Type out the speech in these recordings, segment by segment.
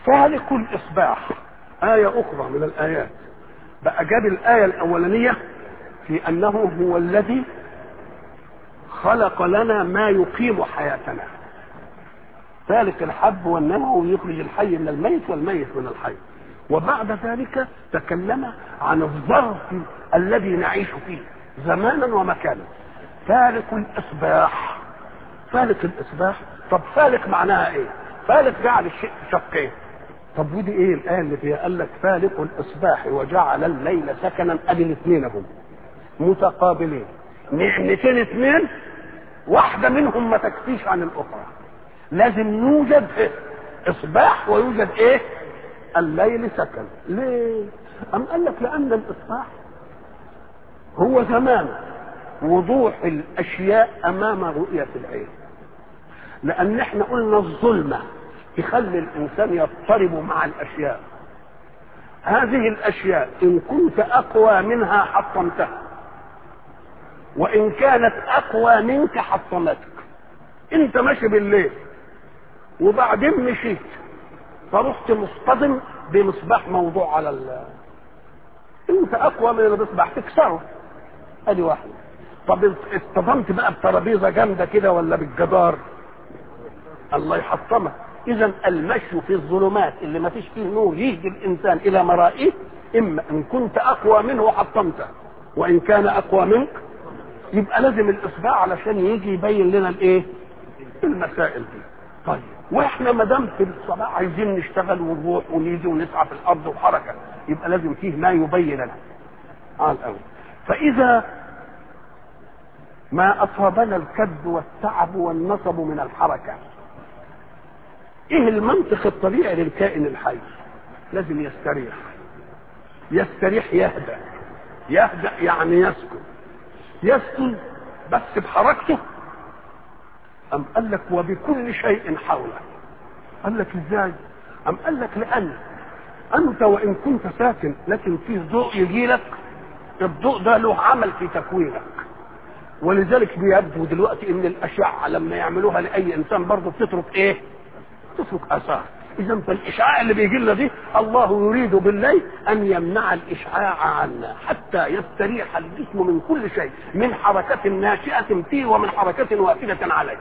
فالق الإصباح آية أخرى من الآيات بقى جاب الآية الأولانية في أنه هو الذي خلق لنا ما يقيم حياتنا فالق الحب والنمو ويخرج الحي من الميت والميت من الحي وبعد ذلك تكلم عن الظرف الذي نعيش فيه زمانا ومكانا فالق الإصباح فالق الإصباح طب فالق معناها إيه؟ فالق جعل الشيء شقين طب ودي ايه الايه اللي فيها قال لك فالق الاصباح وجعل الليل سكنا ادي الاثنين هم متقابلين نعمتين اثنين واحده منهم ما تكفيش عن الاخرى لازم يوجد إيه؟ اصباح ويوجد ايه الليل سكن ليه ام قال لك لان الاصباح هو زمان وضوح الاشياء امام رؤيه العين لان احنا قلنا الظلمه تخلي الانسان يضطرب مع الاشياء هذه الاشياء ان كنت اقوى منها حطمتها وان كانت اقوى منك حطمتك انت ماشي بالليل وبعدين مشيت فرحت مصطدم بمصباح موضوع على ال انت اقوى من المصباح تكسره ادي واحده طب اصطدمت بقى بترابيزه جامده كده ولا بالجدار الله يحطمك اذا المشي في الظلمات اللي ما فيش فيه نور يهدي الانسان الى مرائه اما ان كنت اقوى منه حطمته وان كان اقوى منك يبقى لازم الاصباع علشان يجي يبين لنا الايه المسائل دي طيب واحنا ما دام في الصباح عايزين نشتغل ونروح ونيجي ونسعى في الارض وحركه يبقى لازم فيه ما يبين لنا على الاول فاذا ما اصابنا الكد والتعب والنصب من الحركه ايه المنطق الطبيعي للكائن الحي لازم يستريح يستريح يهدأ يهدأ يعني يسكن يسكن بس بحركته أم قال لك وبكل شيء حوله قال لك ازاي أم قال لك لأن أنت وإن كنت ساكن لكن في ضوء يجي لك الضوء ده له عمل في تكوينك ولذلك بيبدو دلوقتي ان الاشعه لما يعملوها لاي انسان برضه بتترك ايه؟ تترك اثار اذا فالاشعاع اللي بيجي لنا دي الله يريد بالليل ان يمنع الاشعاع عنا حتى يستريح الجسم من كل شيء من حركه ناشئه فيه ومن حركه واقفه عليه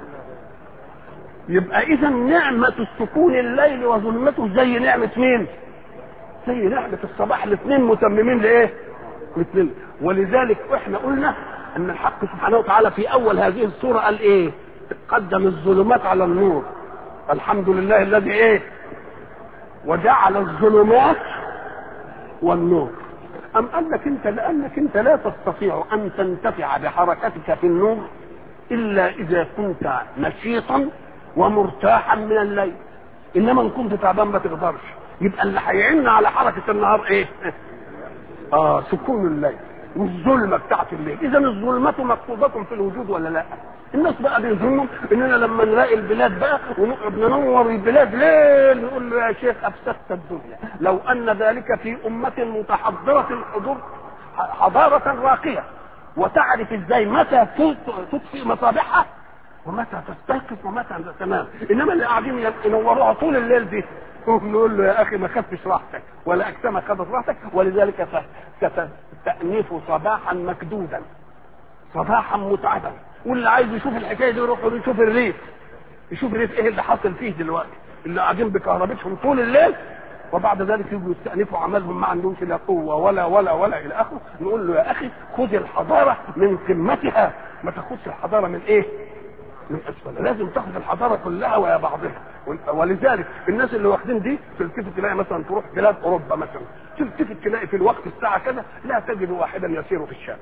يبقى اذا نعمه السكون الليل وظلمته زي نعمه مين زي نعمه الصباح الاثنين متممين لايه الاثنين ولذلك احنا قلنا ان الحق سبحانه وتعالى في اول هذه السوره قال ايه قدم الظلمات على النور الحمد لله الذي ايه وجعل الظلمات والنور أم قال لك أنت لأنك أنت لا تستطيع أن تنتفع بحركتك في النور إلا إذا كنت نشيطا ومرتاحا من الليل إنما إن كنت تعبان ما تقدرش يبقى اللي هيعن على حركة النهار إيه؟ آه سكون الليل والظلمة بتاعت الليل إذا الظلمة مقصودة في الوجود ولا لا؟ الناس بقى بيظنوا اننا لما نلاقي البلاد بقى ونقعد ننور البلاد ليل نقول له يا شيخ افسدت الدنيا لو ان ذلك في امه متحضره الحضور حضاره راقيه وتعرف ازاي متى تطفئ مصابيحها ومتى تستيقظ ومتى تنام انما اللي قاعدين ينوروها طول الليل دي نقول له يا اخي ما خدتش راحتك ولا اجسامك خدت راحتك ولذلك تأنيف صباحا مكدودا صباحا متعبا واللي عايز يشوف الحكايه دي يروح يشوف الريف يشوف الريف ايه اللي حاصل فيه دلوقتي اللي قاعدين بكهربتهم طول الليل وبعد ذلك يجوا يستأنفوا عملهم ما عندهمش لا قوة ولا ولا ولا إلى آخره نقول له يا أخي خذ الحضارة من قمتها ما تاخدش الحضارة من إيه؟ من أسفلها لازم تاخد الحضارة كلها ويا بعضها ولذلك الناس اللي واخدين دي تلتفت تلاقي مثلا تروح بلاد أوروبا مثلا تلتفت تلاقي في الوقت الساعة كذا لا تجد واحدا يسير في الشارع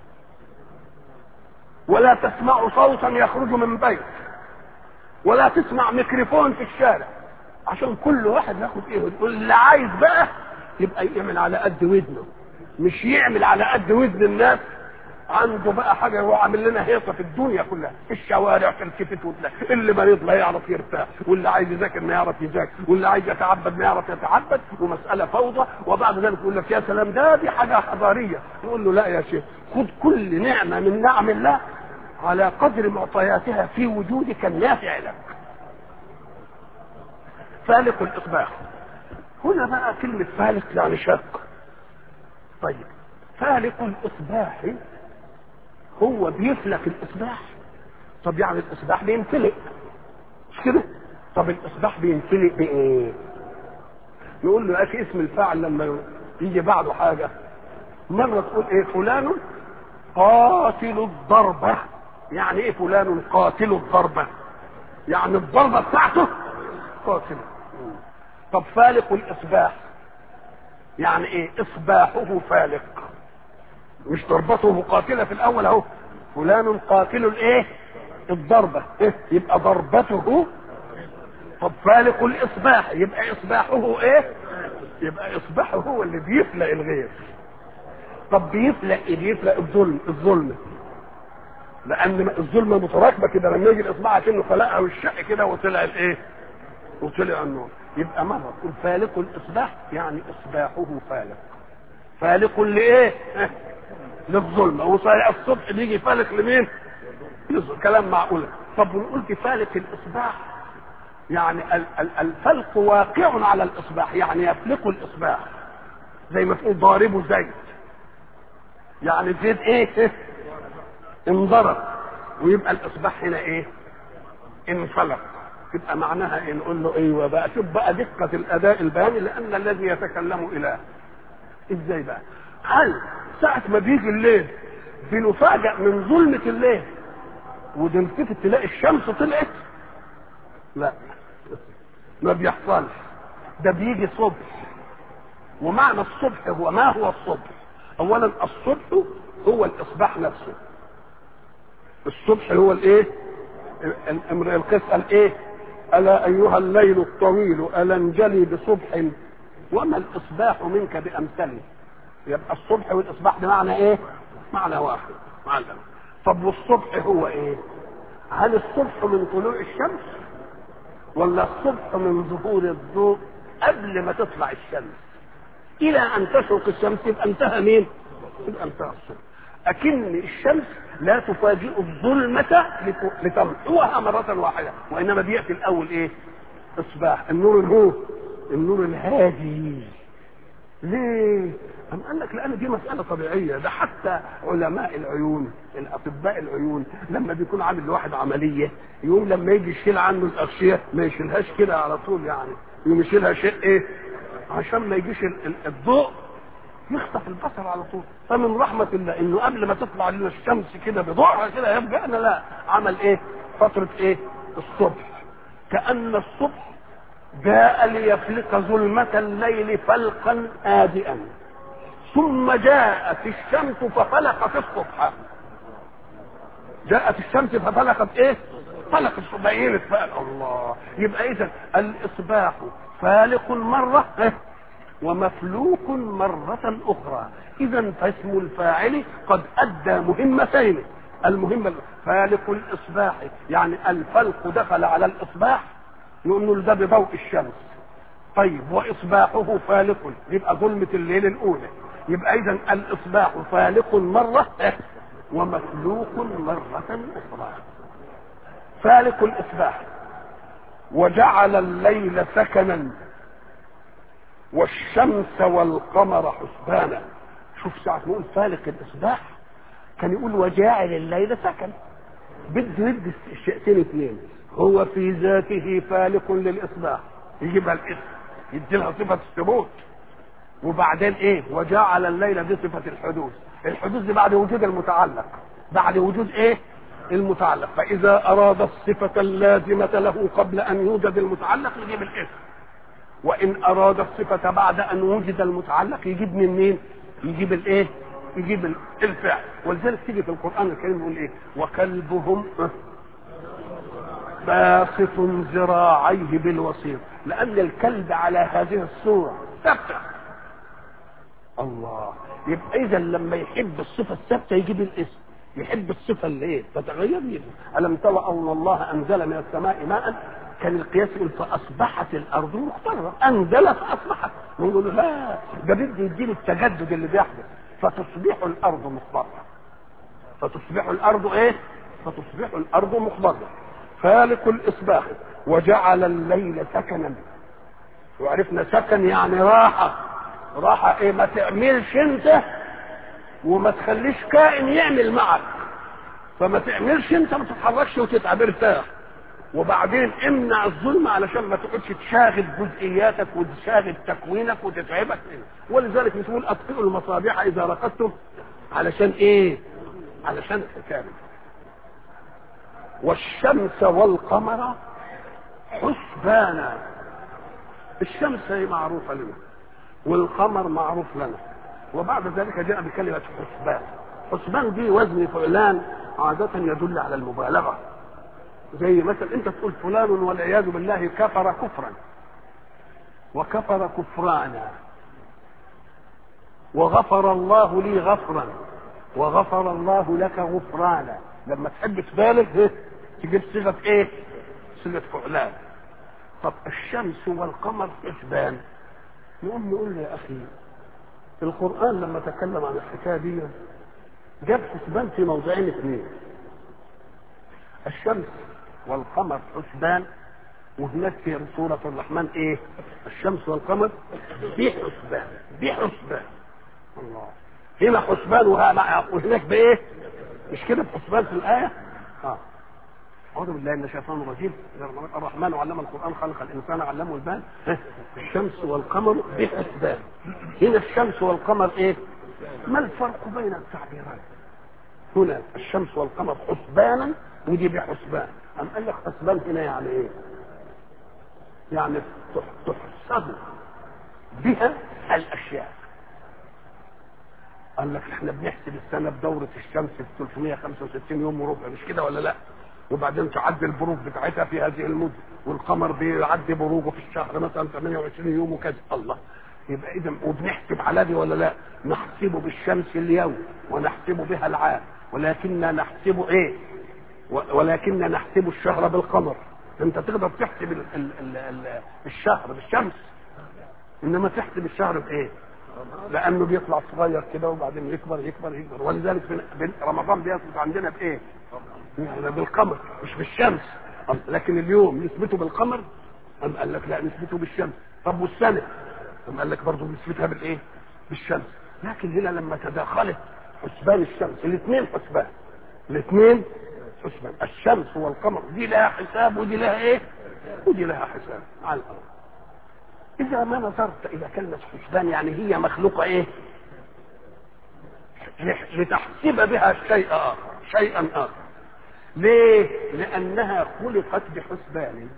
ولا تسمع صوتا يخرج من بيت ولا تسمع ميكروفون في الشارع عشان كل واحد ياخد ايه واللي عايز بقى يبقى يعمل على قد ودنه مش يعمل على قد ودن الناس عنده بقى حاجه هو عامل لنا هيصه في الدنيا كلها الشوارع تلتفت وتلاقي اللي مريض لا يعرف يرتاح واللي عايز يذاكر ما يعرف يذاكر واللي عايز يتعبد ما يعرف يتعبد ومساله فوضى وبعد ذلك يقول لك يا سلام ده دي حاجه حضاريه نقول له لا يا شيخ خد كل نعمه من نعم الله على قدر معطياتها في وجودك النافع لك فالق الاصباح هنا بقى كلمة فالق يعني شق طيب فالق الاصباح هو بيفلق الاصباح طب يعني الاصباح بينفلق مش كده طب الاصباح بينفلق بايه نقول له يا اخي اسم الفاعل لما يجي بعده حاجه مره تقول ايه فلان قاتل الضربه يعني ايه فلان قاتل الضربه يعني الضربه بتاعته قاتل طب فالق الاصباح يعني ايه اصباحه فالق مش ضربته قاتله في الاول اهو فلان قاتل الايه الضربه إيه؟ يبقى ضربته طب فالق الاصباح يبقى اصباحه ايه يبقى اصباحه هو اللي بيفلق الغير طب بيفلق ايه بيفلق الظلم الظلم لان الظلمه متراكبه كده لما يجي الاصبع كانه فلقها والشق كده وطلع الايه وطلع النور يبقى مره تقول فالق الاصباح يعني اصباحه فالق فالق لايه للظلمه وصحيح الصبح بيجي فالق لمين للظلم. كلام معقول طب ونقول في فالق الاصباح يعني ال- ال- الفلق واقع على الاصباح يعني يفلق الاصباح زي ما تقول ضاربه زيت يعني زيت ايه انضرب ويبقى الاصباح هنا ايه انفلق يبقى معناها ايه نقول له ايوه بقى شوف بقى دقه الاداء البياني لان الذي يتكلم اله ازاي بقى هل ساعه ما بيجي الليل بنفاجئ من ظلمه الليل ونلتفت تلاقي الشمس طلعت لا ما بيحصلش ده بيجي صبح ومعنى الصبح هو ما هو الصبح اولا الصبح هو الاصباح نفسه الصبح هو الايه امرئ القيس قال ايه الا ايها الليل الطويل الا انجلي بصبح وما الاصباح منك بامثله يبقى الصبح والاصباح بمعنى ايه معنى واحد معنى طب والصبح هو ايه هل الصبح من طلوع الشمس ولا الصبح من ظهور الضوء قبل ما تطلع الشمس الى ان تشرق الشمس يبقى انتهى مين يبقى انتهى الصبح اكن الشمس لا تفاجئ الظلمة لتمحوها مرة واحدة وانما بيأتي الاول ايه اصباح النور الهو النور الهادي ليه أم قال لك لأن دي مسألة طبيعية ده حتى علماء العيون الأطباء العيون لما بيكون عامل لواحد عملية يقوم لما يجي يشيل عنه الأغشية ما يشيلهاش كده على طول يعني يقوم يشيلها شيء إيه عشان ما يجيش ال- ال- الضوء يخطف البصر على طول فمن رحمة الله انه قبل ما تطلع لنا الشمس كده بضوءها كده يبقى انا لا عمل ايه فترة ايه الصبح كأن الصبح جاء ليفلق ظلمة الليل فلقا هادئا ثم جاءت الشمس ففلقت الصبح جاءت الشمس ففلقت ايه فلقت الصبح بينت فقال الله يبقى اذا الاصباح فالق مرة إيه؟ ومفلوق مرة أخرى إذا فاسم الفاعل قد أدى مهمتين المهمة فالق الإصباح يعني الفلق دخل على الإصباح نقول له ده بضوء الشمس طيب وإصباحه فالق يبقى ظلمة الليل الأولى يبقى إذا الإصباح فالق مرة ومفلوق مرة أخرى فالق الإصباح وجعل الليل سكنا والشمس والقمر حسبانا شوف ساعة نقول فالق الإصباح كان يقول وجاعل الليل سكن بده يدي الشيئتين اثنين هو في ذاته فالق للإصباح يجيبها الاسم يدي لها صفة الثبوت وبعدين ايه وجعل الليل دي صفة الحدوث الحدوث دي بعد وجود المتعلق بعد وجود ايه المتعلق فإذا أراد الصفة اللازمة له قبل أن يوجد المتعلق يجيب الاسم وان اراد الصفه بعد ان وجد المتعلق يجيب من مين يجيب الايه يجيب الفعل ولذلك تيجي في القران الكريم يقول ايه وكلبهم باسط ذراعيه بالوصير لان الكلب على هذه الصوره ثابته الله يبقى اذا لما يحب الصفه الثابته يجيب الاسم يحب الصفه اللي ايه تتغير يجيب الم ترى ان الله انزل من السماء ماء كان القياس يقول فاصبحت الارض مختلفه انزل فاصبحت نقول له لا ده بده يديني التجدد اللي بيحدث فتصبح الارض مخضره فتصبح الارض ايه فتصبح الارض مخضره فالق الاصباح وجعل الليل سكنا وعرفنا سكن يعني راحة راحة ايه ما تعملش انت وما تخليش كائن يعمل معك فما تعملش انت ما تتحركش وتتعب ارتاح وبعدين امنع الظلم علشان ما تقعدش تشاغل جزئياتك وتشاغل تكوينك وتتعبك ولذلك بتقول اطفئوا المصابيح اذا رقدتم علشان ايه علشان الحكايه والشمس والقمر حسبانا الشمس هي معروفه لنا والقمر معروف لنا وبعد ذلك جاء بكلمه حسبان حسبان دي وزن فعلان عادة يدل على المبالغة زي مثلا انت تقول فلان والعياذ بالله كفر كفرا وكفر كفرانا وغفر الله لي غفرا وغفر الله لك غفرانا لما تحب تبالغ تجيب صيغه ايه؟ صيغه فعلان طب الشمس والقمر حسبان نقوم نقول يا اخي القران لما تكلم عن الحكايه دي جاب حسبان في موضعين اثنين الشمس والقمر حسبان وهناك في سورة الرحمن ايه الشمس والقمر بحسبان بحسبان الله هنا حسبان وهناك بايه مش كده بحسبان في الآية اه أعوذ بالله من الشيطان الرجيم الرحمن علم القرآن خلق الإنسان علمه البان الشمس والقمر بحسبان هنا الشمس والقمر إيه؟ ما الفرق بين التعبيرات؟ هنا الشمس والقمر حسبانا ودي بحسبان أم قال لك حسبان هنا يعني إيه؟ يعني تحسب بها الأشياء قال لك احنا بنحسب السنه بدوره الشمس في 365 يوم وربع مش كده ولا لا؟ وبعدين تعدي البروج بتاعتها في هذه المده والقمر بيعدي بروجه في الشهر مثلا 28 يوم وكذا الله يبقى اذا وبنحسب على دي ولا لا؟ نحسب بالشمس اليوم ونحسب بها العام ولكننا نحسب ايه؟ ولكن نحسب الشهر بالقمر انت تقدر تحسب ال ال ال ال الشهر بالشمس انما تحسب الشهر بايه؟ لانه بيطلع صغير كده وبعدين يكبر يكبر يكبر ولذلك في رمضان بيثبت عندنا بايه؟ يعني بالقمر مش بالشمس لكن اليوم نثبته بالقمر أم قال لك لا نثبته بالشمس طب والسنه أم قال لك برضه نثبتها بالايه؟ بالشمس لكن هنا لما تداخلت حسبان الشمس الاثنين حسبان الاثنين حسبان الشمس والقمر دي لها حساب ودي لها ايه؟ ودي لها حساب على الارض إذا ما نظرت إلى كلمة حسبان يعني هي مخلوقة إيه؟ لتحسب بها شيء آخر شيئا آخر ليه؟ لأنها خلقت بحسبان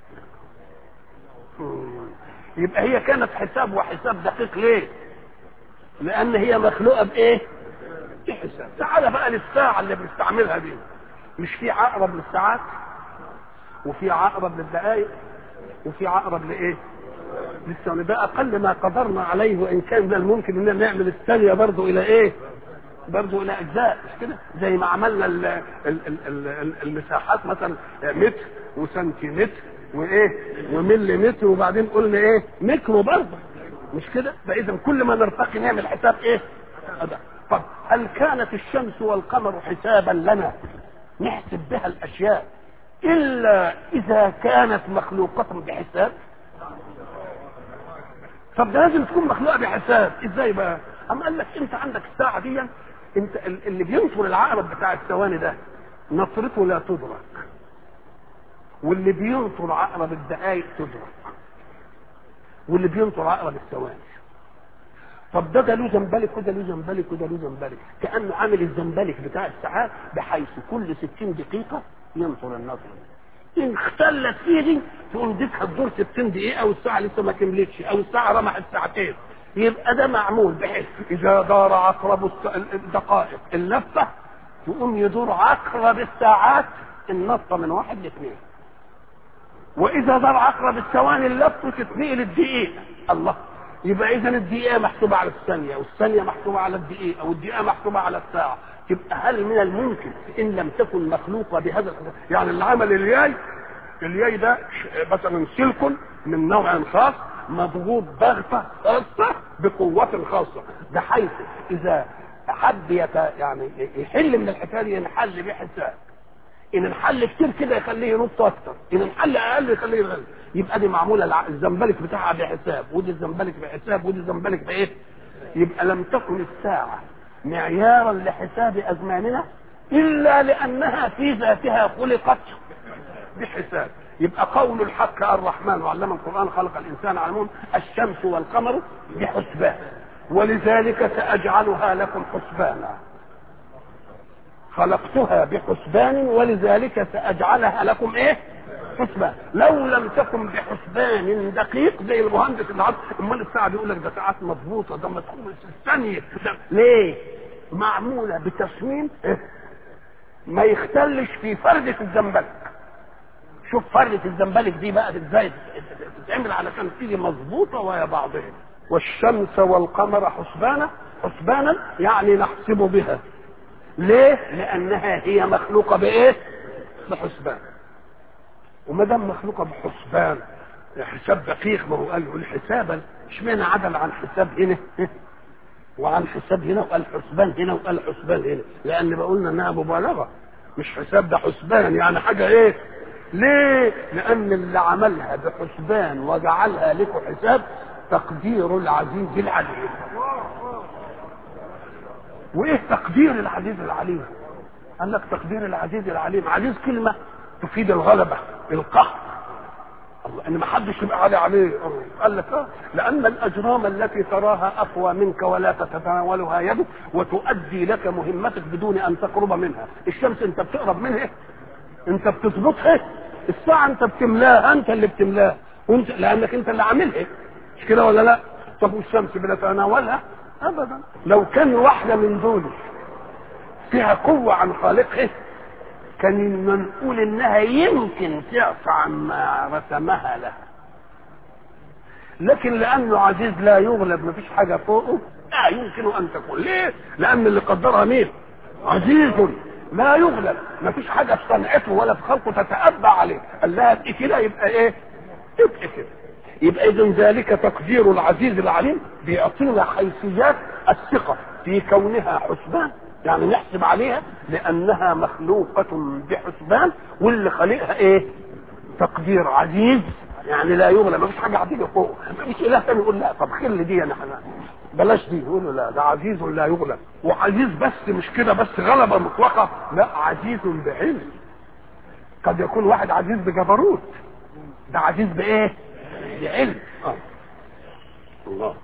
يبقى هي كانت حساب وحساب دقيق ليه؟ لأن هي مخلوقة بإيه؟ بحساب تعال بقى للساعة اللي بنستعملها دي مش في عقرب للساعات وفي عقرب للدقائق وفي عقرب لإيه؟ لسه ده اقل ما قدرنا عليه وان كان من الممكن ان نعمل الثانيه برضه الى ايه؟ برضه الى اجزاء مش كده؟ زي ما عملنا ال ال ال ال المساحات مثلا متر وسنتيمتر وايه؟ ومليمتر وبعدين قلنا ايه؟ ميكرو برضه مش كده؟ فاذا كل ما نرتقي نعمل حساب ايه؟ أدا. طب هل كانت الشمس والقمر حسابا لنا نحسب بها الاشياء الا اذا كانت مخلوقه بحساب؟ طب ده لازم تكون مخلوقه بحساب ازاي بقى اما قال لك انت عندك الساعه دي انت اللي بينطر العقرب بتاع الثواني ده نطرته لا تدرك واللي بينطر عقرب الدقائق تدرك واللي بينطر عقرب الثواني طب ده ده له زنبلك وده له زنبلك وده له زنبلك كانه عامل الزنبلك بتاع الساعات بحيث كل 60 دقيقه ينطر النطر ان اختلت فيه دي تقوم ديكها تدور 60 دقيقه والساعه لسه ما كملتش او الساعه رمحت ساعتين يبقى ده معمول بحيث اذا دار عقرب الدقائق اللفه يقوم يدور عقرب الساعات النطه من واحد لاثنين واذا دار عقرب الثواني اللفه تتنقل الدقيقه الله يبقى اذا الدقيقه محسوبه على الثانيه والثانيه محسوبه على الدقيقه والدقيقه محسوبه على الساعه تبقى هل من الممكن ان لم تكن مخلوقه بهذا يعني اللي عمل الياي الياي ده مثلا سلك من نوع خاص مضغوط ضغطه خاصه بقوه خاصه بحيث اذا حد يت يعني يحل من الحكايه دي ينحل بحساب ان الحل كتير كده يخليه ينط اكتر ان الحل اقل يخليه يغلب يبقى دي معموله الع- الزنبلك بتاعها بحساب ودي الزنبلك بحساب ودي الزنبلك بايه يبقى لم تكن الساعه معيارا لحساب ازماننا الا لانها في ذاتها خلقت بحساب يبقى قول الحق الرحمن وعلم القرآن خلق الإنسان علمون الشمس والقمر بحسبان ولذلك سأجعلها لكم حسبانا خلقتها بحسبان ولذلك سأجعلها لكم ايه حسبان لو لم تكن بحسبان دقيق زي المهندس اللي عارف امال الساعه بيقول لك ده ساعات مضبوطه ده مدخول الثانيه ده ليه معموله بتصميم إيه؟ ما يختلش في فردة الزنبلك شوف فردة الزنبلك دي بقى ازاي تتعمل علشان تيجي مظبوطة ويا بعضها والشمس والقمر حسبانا حسبانا يعني نحسب بها ليه؟ لأنها هي مخلوقة بإيه؟ بحسبان وما دام مخلوقة بحسبان حساب دقيق ما هو قال له الحساب اشمعنى عدل عن حساب هنا وعن حساب هنا وقال حسبان هنا وقال حسبان هنا لان بقولنا انها مبالغه مش حساب ده حسبان يعني حاجه ايه ليه لان اللي عملها بحسبان وجعلها لكم حساب تقدير العزيز العليم وايه تقدير العزيز العليم قال لك تقدير العزيز العليم عزيز كلمه تفيد الغلبه القهر الله ان ما حدش يبقى علي عليه قال لك اه لان الاجرام التي تراها اقوى منك ولا تتناولها يدك وتؤدي لك مهمتك بدون ان تقرب منها الشمس انت بتقرب منها انت بتظبطها الساعه انت بتملاها انت اللي بتملاها وانت لانك انت اللي عاملها مش كده ولا لا طب والشمس بنتناولها ابدا لو كان واحده من دول فيها قوه عن خالقها كان نقول انها يمكن تعفى عما رسمها لها لكن لانه عزيز لا يغلب مفيش حاجه فوقه لا يمكن ان تكون ليه لان اللي قدرها مين عزيز لا يغلب مفيش حاجه في صنعته ولا في خلقه تتأبى عليه قال لها ابقي كده يبقى ايه ابقي كده يبقى اذا ذلك تقدير العزيز العليم بيعطينا حيثيات الثقه في كونها حسبان يعني نحسب عليها لانها مخلوقه بحسبان واللي خالقها ايه تقدير عزيز يعني لا يغلب مفيش حاجه هتيجي فوق مفيش اله تاني يقول لا طب خل دي انا احنا بلاش دي يقولوا لا ده عزيز لا يغلب وعزيز بس مش كده بس غلبه مطلقه لا عزيز بعلم قد يكون واحد عزيز بجبروت ده عزيز بايه بعلم آه. الله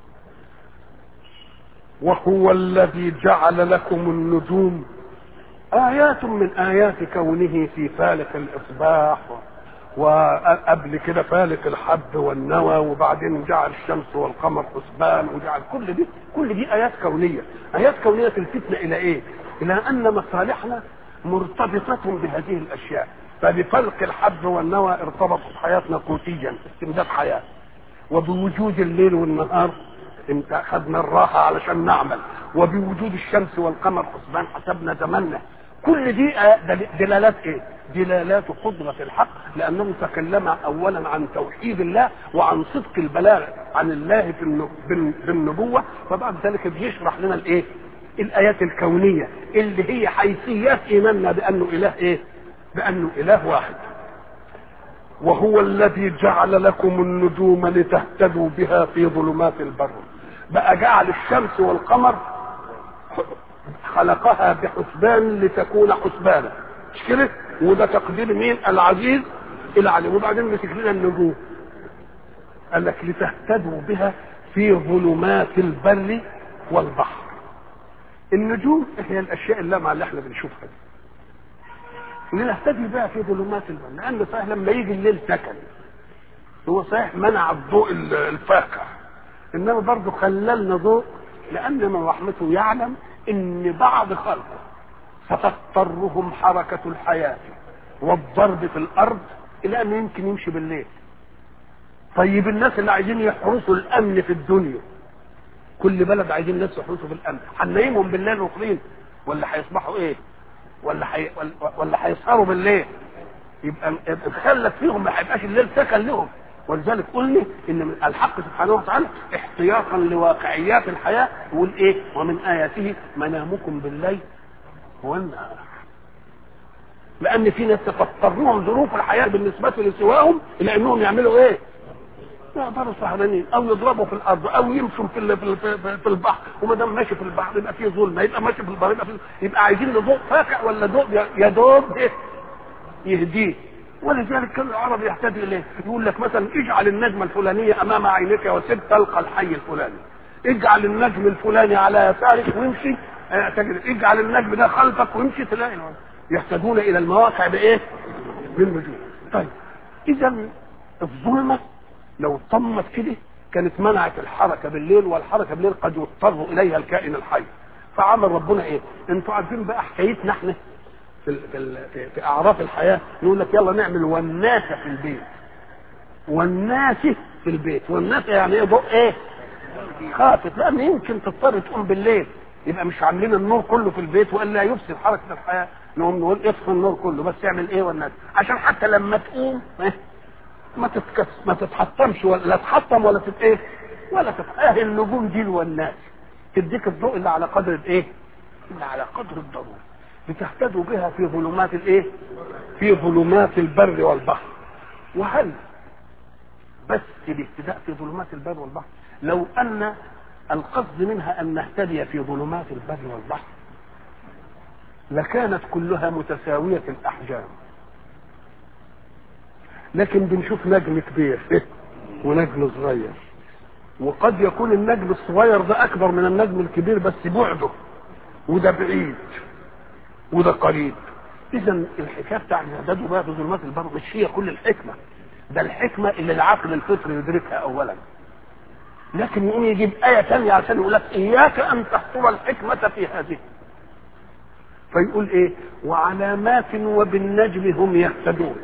وهو الذي جعل لكم النجوم آيات من آيات كونه في فالق الإصباح وقبل كده فالق الحب والنوى وبعدين جعل الشمس والقمر حسبان وجعل كل دي كل دي آيات كونية آيات كونية تلفتنا إلى إيه؟ إلى أن مصالحنا مرتبطة بهذه الأشياء فبفلق الحب والنوى ارتبطت حياتنا قوتيا استمداد حياة وبوجود الليل والنهار انت اخذنا الراحه علشان نعمل وبوجود الشمس والقمر حسبان حسبنا زماننا كل دي دلالات ايه دلالات قدرة الحق لأنه تكلم أولا عن توحيد الله وعن صدق البلاغ عن الله في بالنبوة فبعد ذلك بيشرح لنا الإيه الآيات الكونية اللي هي حيثيات إيماننا بأنه إله إيه بأنه إله واحد وهو الذي جعل لكم النجوم لتهتدوا بها في ظلمات البر بقى جعل الشمس والقمر خلقها بحسبان لتكون حسبانا مش كده وده تقدير مين العزيز العليم وبعدين مسك لنا النجوم قال لك لتهتدوا بها في ظلمات البر والبحر النجوم هي الاشياء اللامعه اللي احنا بنشوفها دي لنهتدي بها في ظلمات البر لان صحيح لما يجي الليل سكن هو صحيح منع الضوء الفاقع انما برضه خللنا ضوء لان من رحمته يعلم ان بعض خلقه ستضطرهم حركه الحياه والضرب في الارض الى ان يمكن يمشي بالليل طيب الناس اللي عايزين يحرسوا الامن في الدنيا كل بلد عايزين ناس يحرسوا في الامن هننيمهم بالليل ركنين ولا هيصبحوا ايه ولا حي... ولا هيسهروا بالليل يبقى اتخلت فيهم ما هيبقاش الليل سكن لهم ولذلك قلنا ان من الحق سبحانه وتعالى احتياطا لواقعيات الحياه يقول ايه ومن اياته منامكم بالليل والنهار لان في ناس تضطرهم ظروف الحياه بالنسبه لسواهم الى انهم يعملوا ايه؟ يعتبروا سهرانين او يضربوا في الارض او يمشوا في ال- في ال- في- في البحر وما دام ماشي في البحر يبقى فيه ظلمه يبقى ماشي في البحر يبقى فيه يبقى عايزين له ضوء فاقع ولا ضوء يا دوب إيه؟ يهديه ولذلك كان العرب يحتاج اليه يقول لك مثلا اجعل النجمه الفلانيه امام عينك وسب تلقى الحي الفلاني اجعل النجم الفلاني على يسارك وامشي آه، تجد اجعل النجم ده خلفك وامشي تلاقي الوضع. يحتاجون الى المواقع بايه؟ بالنجوم طيب اذا الظلمه لو طمت كده كانت منعت الحركه بالليل والحركه بالليل قد يضطر اليها الكائن الحي فعمل ربنا ايه؟ انتوا عارفين بقى حكايتنا احنا في ال- في ال- في, في اعراف الحياه يقول لك يلا نعمل وناسه في البيت والناسه في البيت والناسه يعني ايه ضوء ايه؟ خافت لان يمكن تضطر تقوم بالليل يبقى مش عاملين النور كله في البيت والا يفسد حركه الحياه نقوم نقول اطفي النور كله بس اعمل ايه والناس عشان حتى لما تقوم إيه؟ ما تتكس ما تتحطمش ولا لا تحطم ولا تت ايه ولا تتأهل النجوم دي والناس تديك الضوء اللي على قدر الايه اللي على قدر الضروره لتهتدوا بها في ظلمات الايه في ظلمات البر والبحر وهل بس الاهتداء في ظلمات البر والبحر لو ان القصد منها ان نهتدي في ظلمات البر والبحر لكانت كلها متساويه الاحجام لكن بنشوف نجم كبير ونجم صغير وقد يكون النجم الصغير ده اكبر من النجم الكبير بس بعده وده بعيد وده قريب اذا الحكايه بتاع الاعداد بقى في ظلمات البر مش هي كل الحكمه ده الحكمه اللي العقل الفطري يدركها اولا لكن يقوم يجيب آية ثانية عشان يقول لك إياك أن تحصر الحكمة في هذه فيقول إيه وعلامات وبالنجم هم يهتدون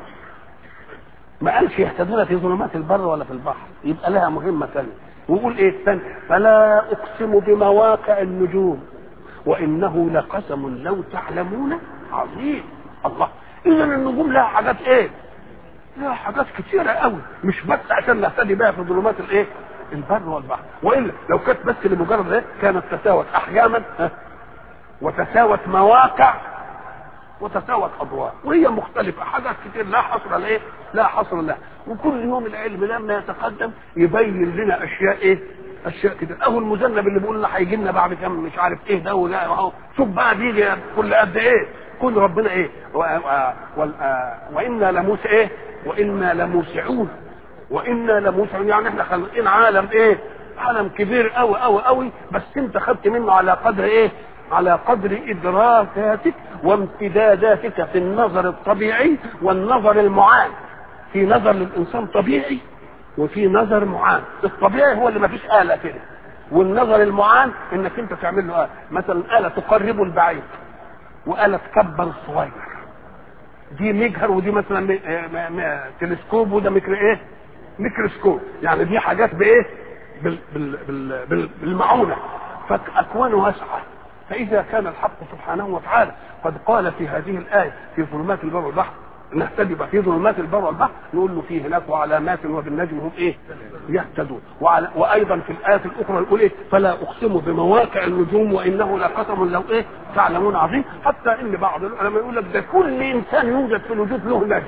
ما قالش يهتدون في ظلمات البر ولا في البحر يبقى لها مهمة ثانية ويقول إيه الثاني فلا أقسم بمواقع النجوم وإنه لقسم لو تعلمون عظيم الله إذا النجوم لها حاجات إيه لها حاجات كتيرة قوي مش بس عشان نهتدي بها في ظلمات الايه البر والبحر والا لو كانت بس لمجرد ايه كانت تساوت احجاما ها، وتساوت مواقع وتساوت اضواء وهي مختلفه حاجات كتير لا حصر لايه لا حصر لها وكل يوم العلم لما يتقدم يبين لنا اشياء ايه اشياء كده اهو المذنب اللي بيقول لنا هيجي لنا بعد كام مش عارف ايه ده وده اهو شوف بقى بيجي كل قد ايه كل ربنا ايه و- و- وال- آه، وانا لموسى ايه وانا لموسعون وانا لموسعون يعني احنا خالقين عالم ايه عالم كبير قوي قوي قوي بس انت خدت منه على قدر ايه على قدر ادراكاتك وامتداداتك في النظر الطبيعي والنظر المعان في نظر للانسان طبيعي وفي نظر معان الطبيعي هو اللي ما فيش آلة كده والنظر المعان انك انت تعمل له آلة مثلا آلة تقرب البعيد وآلة تكبر الصغير دي مجهر ودي مثلا م- م- م- تلسكوب وده ميكرو ايه ميكروسكوب يعني دي حاجات بايه بال بال بال بال بالمعونه فاكوان واسعه فاذا كان الحق سبحانه وتعالى قد قال في هذه الايه في ظلمات البر والبحر نهتدي بقى في ظلمات البر والبحر نقول له فيه هناك وعلامات وبالنجم هم ايه يهتدون وعلى وايضا في الايات الاخرى يقول ايه فلا اقسم بمواقع النجوم وانه لقسم لو ايه تعلمون عظيم حتى ان بعض العلماء يقول لك ده كل انسان يوجد في الوجود له نجم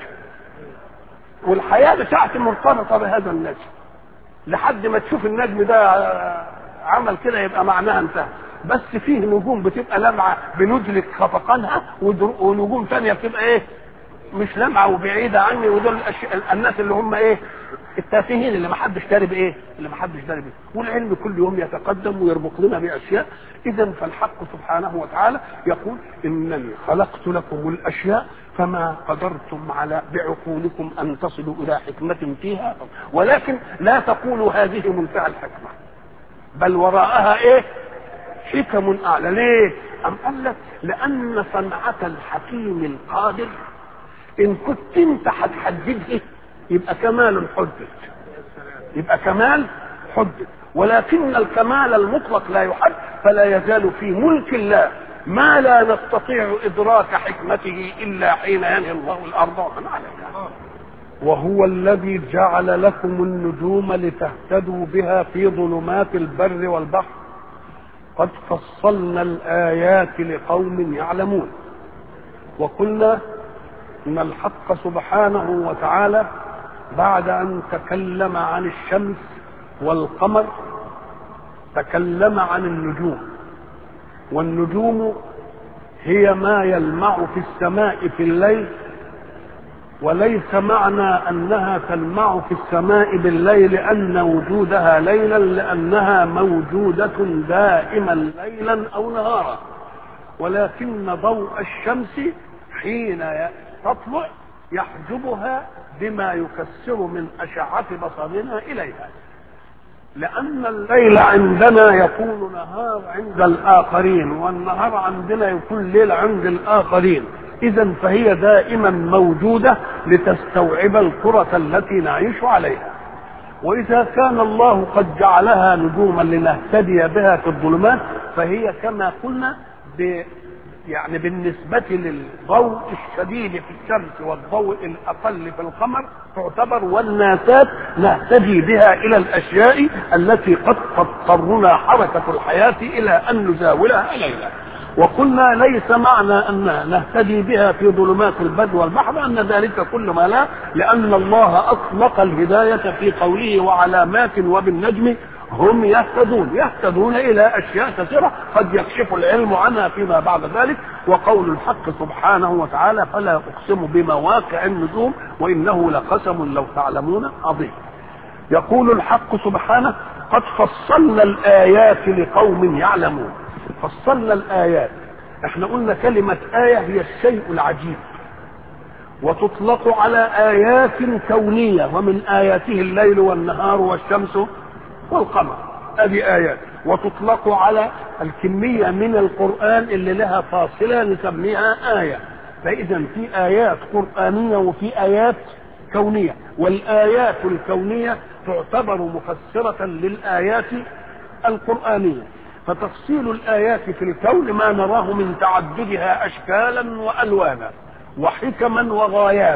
والحياه بتاعته مرتبطه بهذا النجم لحد ما تشوف النجم ده عمل كده يبقى معناها انتهى بس فيه نجوم بتبقى لمعه بندرك خفقانها ودر- ونجوم ثانيه بتبقى ايه مش لمعه وبعيده عني ودول الأش- الناس اللي هم ايه التافهين اللي ما حدش داري بايه اللي ما حدش داري بيه والعلم كل يوم يتقدم ويربط لنا باشياء اذا فالحق سبحانه وتعالى يقول انني خلقت لكم الاشياء فما قدرتم على بعقولكم ان تصلوا الى حكمه فيها ولكن لا تقولوا هذه منتهى الحكمه بل وراءها ايه حكم اعلى ليه ام قال لك لان صنعه الحكيم القادر ان كنت انت هتحددها يبقى كمال حدد يبقى كمال حدد ولكن الكمال المطلق لا يحد فلا يزال في ملك الله ما لا نستطيع ادراك حكمته الا حين ينهي الله الارض ومن عليها وهو الذي جعل لكم النجوم لتهتدوا بها في ظلمات البر والبحر قد فصلنا الآيات لقوم يعلمون وقلنا ان الحق سبحانه وتعالى بعد ان تكلم عن الشمس والقمر تكلم عن النجوم والنجوم هي ما يلمع في السماء في الليل وليس معنى انها تلمع في السماء بالليل ان وجودها ليلا لانها موجوده دائما ليلا او نهارا ولكن ضوء الشمس حين تطلع يحجبها بما يكسر من اشعه بصرنا اليها لأن الليل عندنا يكون نهار عند الآخرين والنهار عندنا يكون ليل عند الآخرين إذا فهي دائما موجودة لتستوعب الكرة التي نعيش عليها وإذا كان الله قد جعلها نجوما لنهتدي بها في الظلمات فهي كما قلنا ب يعني بالنسبة للضوء الشديد في الشمس والضوء الأقل في القمر تعتبر والناسات نهتدي بها إلى الأشياء التي قد تضطرنا حركة الحياة إلى أن نزاولها ليلا وقلنا ليس معنى أن نهتدي بها في ظلمات البدو والبحر أن ذلك كل ما لا لأن الله أطلق الهداية في قوله وعلامات وبالنجم هم يهتدون يهتدون الى اشياء كثيره قد يكشف العلم عنها فيما بعد ذلك وقول الحق سبحانه وتعالى فلا اقسم بمواقع النجوم وانه لقسم لو تعلمون عظيم يقول الحق سبحانه قد فصلنا الايات لقوم يعلمون فصلنا الايات احنا قلنا كلمه ايه هي الشيء العجيب وتطلق على ايات كونيه ومن اياته الليل والنهار والشمس والقمر هذه آيات وتطلق على الكمية من القرآن اللي لها فاصلة نسميها آية فإذا في آيات قرآنية وفي آيات كونية والآيات الكونية تعتبر مفسرة للآيات القرآنية فتفصيل الآيات في الكون ما نراه من تعددها أشكالا وألوانا وحكما وغايات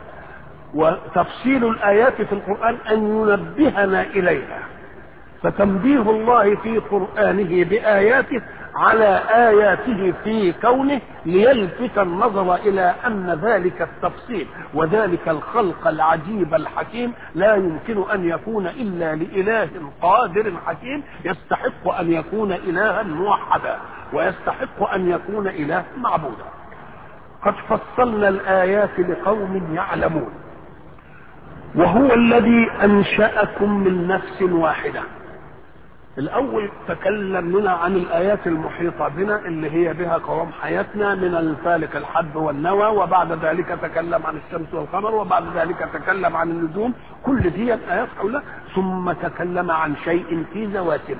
وتفصيل الآيات في القرآن أن ينبهنا إليها فتنبيه الله في قرآنه بآياته على آياته في كونه ليلفت النظر إلى أن ذلك التفصيل وذلك الخلق العجيب الحكيم لا يمكن أن يكون إلا لإله قادر حكيم يستحق أن يكون إلها موحدا ويستحق أن يكون إله معبودا قد فصلنا الآيات لقوم يعلمون وهو الذي أنشأكم من نفس واحدة الاول تكلم لنا عن الايات المحيطه بنا اللي هي بها قوام حياتنا من الفالق الحب والنوى وبعد ذلك تكلم عن الشمس والقمر وبعد ذلك تكلم عن النجوم كل دي ايات حولها ثم تكلم عن شيء في ذواتنا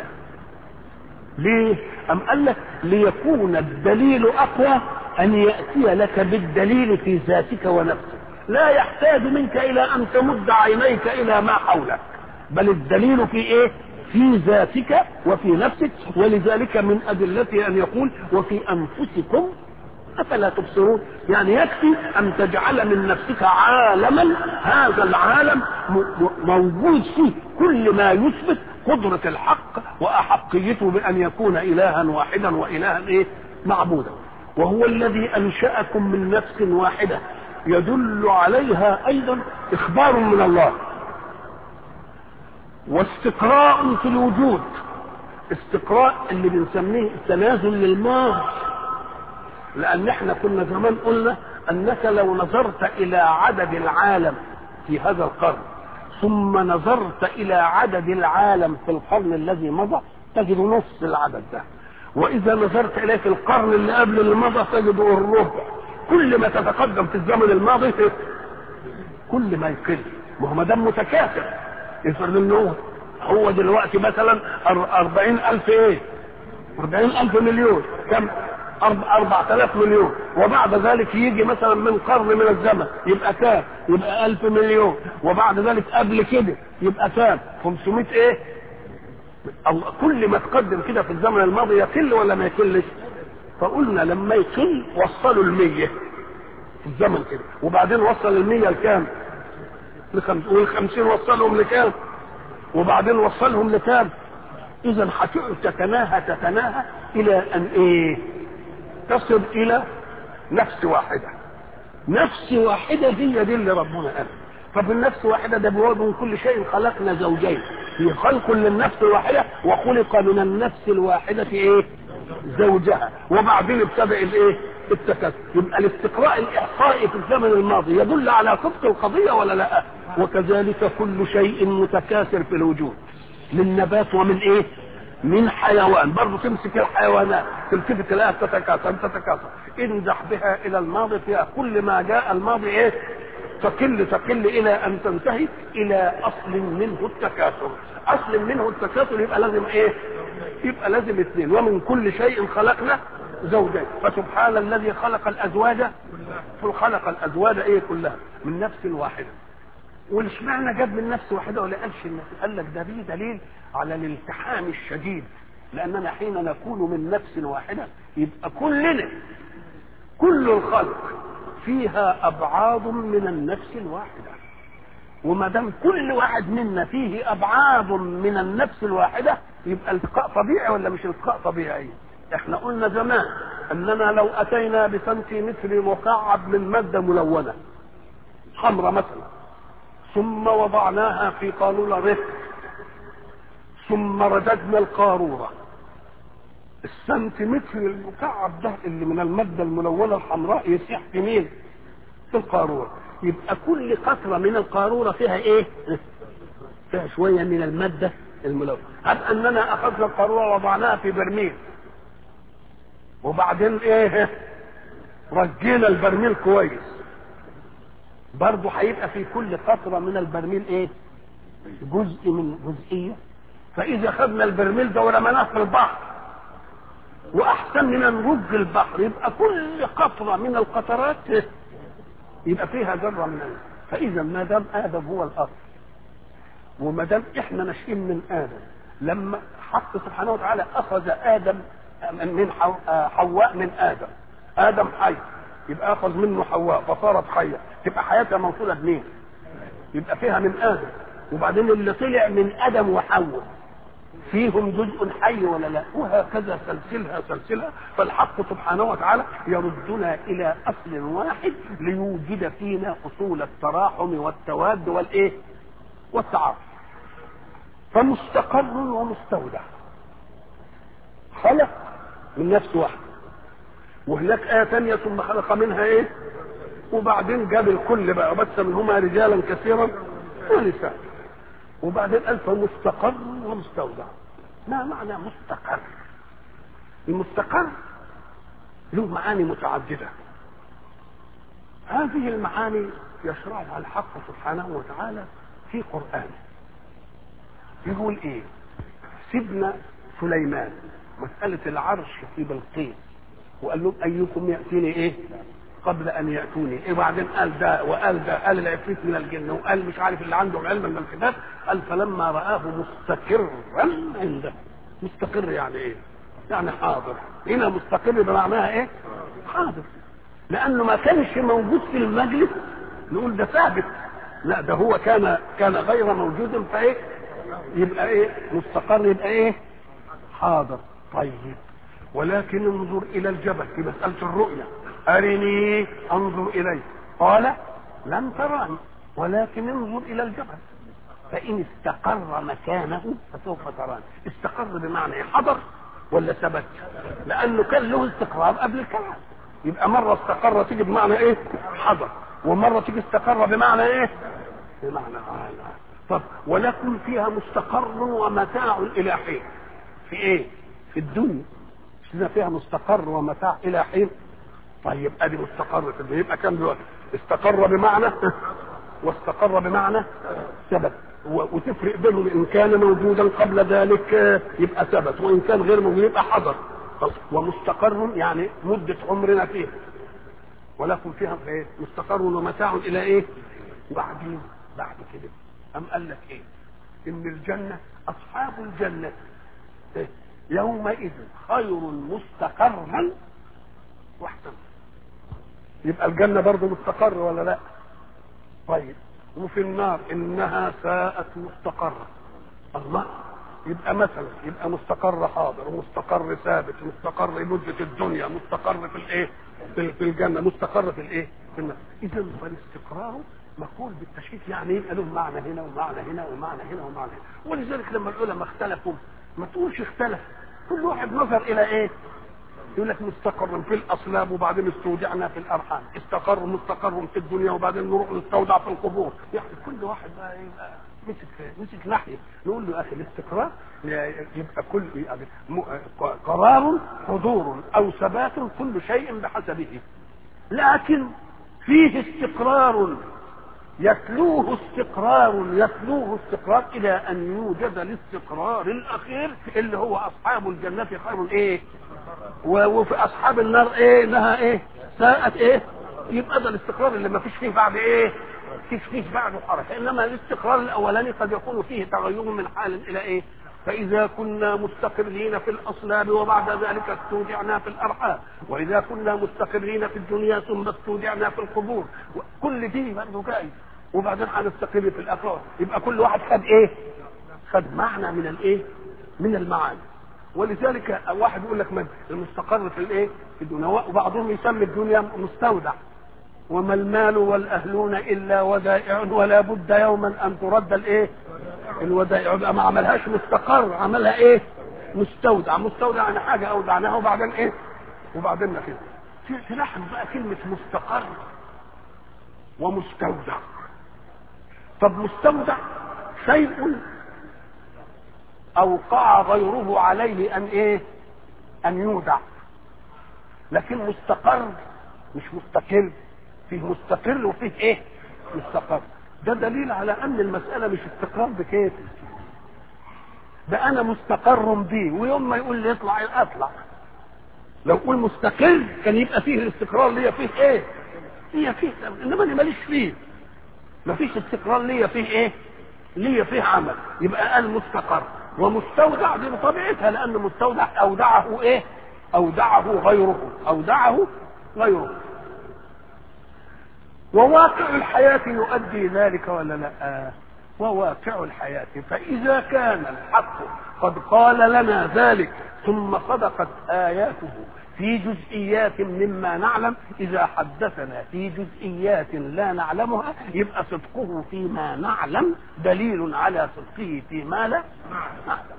ليه ام قال لك ليكون الدليل اقوى ان ياتي لك بالدليل في ذاتك ونفسك لا يحتاج منك الى ان تمد عينيك الى ما حولك بل الدليل في ايه في ذاتك وفي نفسك ولذلك من أدلته أن يقول وفي أنفسكم أفلا تبصرون يعني يكفي أن تجعل من نفسك عالما هذا العالم موجود فيه كل ما يثبت قدرة الحق وأحقيته بأن يكون إلها واحدا وإلها إيه معبودا وهو الذي أنشأكم من نفس واحدة يدل عليها أيضا إخبار من الله واستقراء في الوجود استقراء اللي بنسميه التنازل للماضي لان احنا كنا زمان قلنا انك لو نظرت الى عدد العالم في هذا القرن ثم نظرت الى عدد العالم في القرن الذي مضى تجد نص العدد ده واذا نظرت اليه في القرن اللي قبل اللي مضى تجد الربع كل ما تتقدم في الزمن الماضي كل ما يقل ما هو ما دام متكاثر افرض انه هو دلوقتي مثلا أربعين ألف إيه؟ أربعين ألف مليون كم؟ أربعة آلاف مليون وبعد ذلك يجي مثلا من قرن من الزمن يبقى كام؟ يبقى ألف مليون وبعد ذلك قبل كده يبقى كام؟ 500 إيه؟ الله كل ما تقدم كده في الزمن الماضي يقل ولا ما يقلش؟ فقلنا لما يقل وصلوا المية في الزمن كده وبعدين وصل المية لكام؟ لخمس والخمسين وصلهم لكام؟ وبعدين وصلهم لكام؟ إذا هتقعد تتناهى تتناهى إلى أن إيه؟ تصل إلى نفس واحدة نفس واحدة هي دي اللي ربنا قال طب النفس واحدة ده بيقول من كل شيء خلقنا زوجين في خلق للنفس الواحدة وخلق من النفس الواحدة ايه زوجها وبعدين ابتدأ الايه التكاثر يبقى الاستقراء الاحصائي في الزمن الماضي يدل على صدق القضية ولا لا وكذلك كل شيء متكاثر في الوجود من نبات ومن ايه من حيوان برضه تمسك الحيوانات تلتفت تلاقيها تتكاثر تتكاثر انزح بها الى الماضي فيها كل ما جاء الماضي ايه تقل تقل الى ان تنتهي الى اصل منه التكاثر اصل منه التكاثر يبقى لازم ايه يبقى لازم اثنين ومن كل شيء خلقنا زوجين فسبحان الذي خلق الازواج خلق الازواج ايه كلها من نفس واحده والاشمعنى جاب من نفس واحده ولا قالش النفس قال لك ده دي دليل على الالتحام الشديد لاننا حين نكون من نفس واحده يبقى كلنا كل الخلق فيها ابعاد من النفس الواحده وما دام كل واحد منا فيه ابعاد من النفس الواحده يبقى التقاء طبيعي ولا مش التقاء طبيعي احنا قلنا زمان اننا لو اتينا بسنتيمتر مكعب من ماده ملونه خمره مثلا ثم وضعناها في قانون رفق ثم رددنا القاروره السنتيمتر المكعب ده اللي من الماده الملونه الحمراء يسيح في مين؟ في القاروره يبقى كل قطره من القاروره فيها ايه؟ فيها شويه من الماده الملونه هب اننا اخذنا القاروره ووضعناها في برميل وبعدين ايه؟ رجينا البرميل كويس برضه هيبقى في كل قطره من البرميل ايه؟ جزء من جزئيه فاذا خدنا البرميل ده ورميناه في البحر واحسن من نرج البحر يبقى كل قطره من القطرات يبقى فيها ذره من ال فاذا ما دام ادم هو الاصل وما دام احنا ناشئين من ادم لما حق سبحانه وتعالى اخذ ادم من حواء من ادم ادم حي يبقى اخذ منه حواء فصارت حيه تبقى حياتها موصوله بمين؟ يبقى فيها من ادم وبعدين اللي طلع من ادم وحواء فيهم جزء حي ولا لا وهكذا سلسلها سلسلها فالحق سبحانه وتعالى يردنا الى اصل واحد ليوجد فينا اصول التراحم والتواد والايه والتعاطف فمستقر ومستودع خلق من نفس واحد وهناك آية ثانية ثم خلق منها إيه؟ وبعدين جاب الكل بقى وبث منهما رجالا كثيرا ونساء وبعدين قال فمستقر ومستودع ما معنى مستقر المستقر له معاني متعددة هذه المعاني يشرعها الحق سبحانه وتعالى في قرآنه يقول ايه سيدنا سليمان مسألة العرش في بلقيس وقال لهم أيكم يأتيني إيه قبل أن يأتوني إيه بعدين قال ده وقال ده قال العفريت من الجن وقال مش عارف اللي عنده علم من الكتاب قال فلما رآه مستقرا عنده مستقر يعني إيه؟ يعني حاضر هنا مستقر بمعناها إيه؟ حاضر لأنه ما كانش موجود في المجلس نقول ده ثابت لا ده هو كان كان غير موجود فإيه؟ يبقى إيه؟ مستقر يبقى إيه؟ حاضر طيب ولكن انظر الى الجبل في مسألة الرؤية ارني انظر اليه قال لن تراني ولكن انظر الى الجبل فان استقر مكانه فسوف تراني استقر بمعنى ايه حضر ولا ثبت لانه كان له استقرار قبل الكلام يبقى مرة استقر تيجي بمعنى ايه حضر ومرة تيجي استقر بمعنى ايه بمعنى آه طب ولكن فيها مستقر ومتاع الى حين في ايه في الدنيا مش فيها مستقر ومتاع الى حين طيب ادي مستقر في الدنيا يبقى كم دلوقتي استقر بمعنى واستقر بمعنى ثبت وتفرق بينهم ان كان موجودا قبل ذلك يبقى ثبت وان كان غير موجود يبقى حضر ومستقر يعني مدة عمرنا فيها ولكن فيها ايه مستقر ومتاع الى ايه وبعدين بعد كده ام قال لك ايه ان الجنة اصحاب الجنة إيه؟ يومئذ خير مستقرا واحسن يبقى الجنة برضه مستقر ولا لا طيب وفي النار انها ساءت مستقرة الله يبقى مثلا يبقى مستقر حاضر ومستقر ثابت مستقر مدة الدنيا مستقر في الايه في الجنة مستقر في الايه اذا فالاستقرار مقول بالتشكيك يعني يبقى له معنى هنا ومعنى هنا ومعنى هنا ومعنى هنا ولذلك لما العلماء اختلفوا ما تقولش اختلف كل واحد نظر الى ايه يقول لك مستقر في الاصلاب وبعدين استودعنا في الارحام استقر مستقر في الدنيا وبعدين نروح نستودع في القبور يعني كل واحد بقى يبقى مسك مسك ناحيه نقول له اخي الاستقرار يبقى كل يعني قرار حضور او ثبات كل شيء بحسبه لكن فيه استقرار يتلوه استقرار يتلوه استقرار الى ان يوجد الاستقرار الاخير اللي هو اصحاب الجنه خير ايه وفي اصحاب النار ايه لها ايه ساءت ايه يبقى ده الاستقرار اللي ما فيش فيه بعد ايه فيش فيه بعده حركه انما الاستقرار الاولاني قد يكون فيه تغير من حال الى ايه فإذا كنا مستقرين في الأصلاب وبعد ذلك استودعنا في الأرحام وإذا كنا مستقرين في الدنيا ثم استودعنا في القبور كل دي برضه جاي وبعدين هنستقر في الآخرة يبقى كل واحد خد إيه؟ خد معنى من الإيه؟ من المعاني ولذلك واحد يقول لك من المستقر في الإيه؟ في الدنيا وبعضهم يسمي الدنيا مستودع وما المال والأهلون إلا ودائع ولا بد يوما أن ترد الإيه؟ الودائع يبقى ما عملهاش مستقر عملها ايه مستودع مستودع يعني حاجه اودعناها وبعدين ايه وبعدين كده تلاحظ بقى كلمه مستقر ومستودع طب مستودع شيء اوقع غيره عليه ان ايه ان يودع لكن مستقر مش مستقل فيه مستقر وفيه ايه مستقر ده دليل على ان المسألة مش استقرار بكيف ده انا مستقر بيه ويوم ما يقول لي اطلع اطلع لو قول مستقر كان يبقى فيه الاستقرار ليا فيه ايه ليا فيه انما انا ماليش فيه مفيش استقرار ليا فيه ايه ليا فيه عمل يبقى قال مستقر ومستودع دي بطبيعتها لان مستودع اودعه ايه اودعه غيره اودعه غيره وواقع الحياة يؤدي ذلك ولا لا وواقع الحياة فإذا كان الحق قد قال لنا ذلك ثم صدقت آياته في جزئيات مما نعلم إذا حدثنا في جزئيات لا نعلمها يبقى صدقه فيما نعلم دليل على صدقه فيما لا نعلم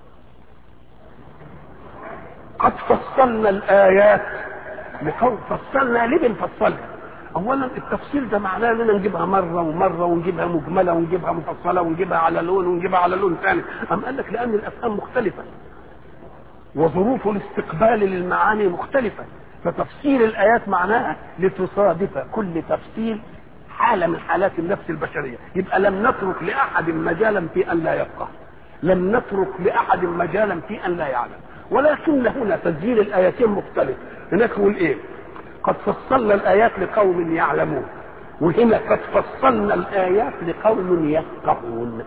قد فصلنا الآيات لقوم فصلنا ليه بنفصلها اولا التفصيل ده معناه اننا نجيبها مره ومره ونجيبها مجمله ونجيبها مفصله ونجيبها على لون ونجيبها على لون ثاني ام قال لك لان الافهام مختلفه وظروف الاستقبال للمعاني مختلفه فتفسير الايات معناها لتصادف كل تفسير حاله من حالات النفس البشريه يبقى لم نترك لاحد مجالا في ان لا يفقه لم نترك لاحد مجالا في ان لا يعلم ولكن هنا تسجيل الايتين مختلف هناك يقول ايه قد فصلنا الآيات لقوم يعلمون وهنا قد فصلنا الآيات لقوم يفقهون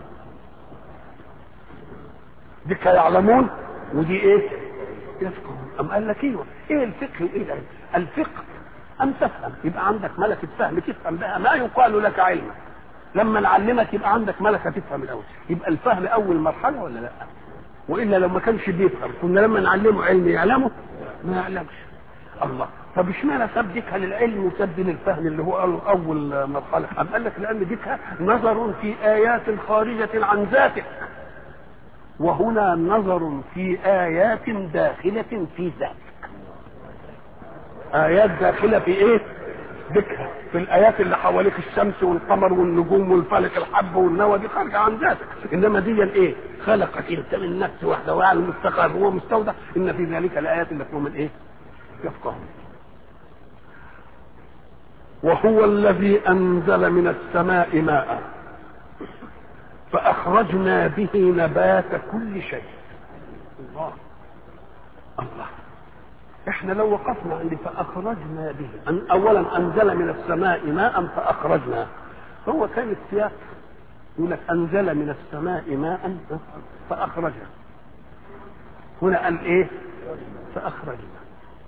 دي يعلمون ودي ايه يفقهون أم قال لك ايوه ايه الفقه وايه العلم الفقه أن تفهم يبقى عندك ملكة فهم تفهم بها ما يقال لك علما لما نعلمك يبقى عندك ملكة تفهم الأول يبقى الفهم أول مرحلة ولا لا وإلا لو ما كانش بيفهم كنا لما نعلمه علم يعلمه ما يعلمش الله طب اشمعنى ساب ديكها للعلم وساب دي للفهم اللي هو اول مرحله أم قال لك لان ديكها نظر في ايات خارجه عن ذاتك وهنا نظر في ايات داخله في ذاتك ايات داخله في ايه ذكرى في الايات اللي حواليك الشمس والقمر والنجوم والفلك الحب والنوى دي خارجه عن ذاتك انما دي ايه خلقك انت من نفس واحده ويعلم مستقر هو مستودع ان في ذلك الايات اللي من ايه يفقهون وهو الذي انزل من السماء ماء فاخرجنا به نبات كل شيء الله الله احنا لو وقفنا عند فاخرجنا به أن اولا انزل من السماء ماء فاخرجنا هو كان السياق يقول لك انزل من السماء ماء فاخرجنا هنا قال ايه فاخرجنا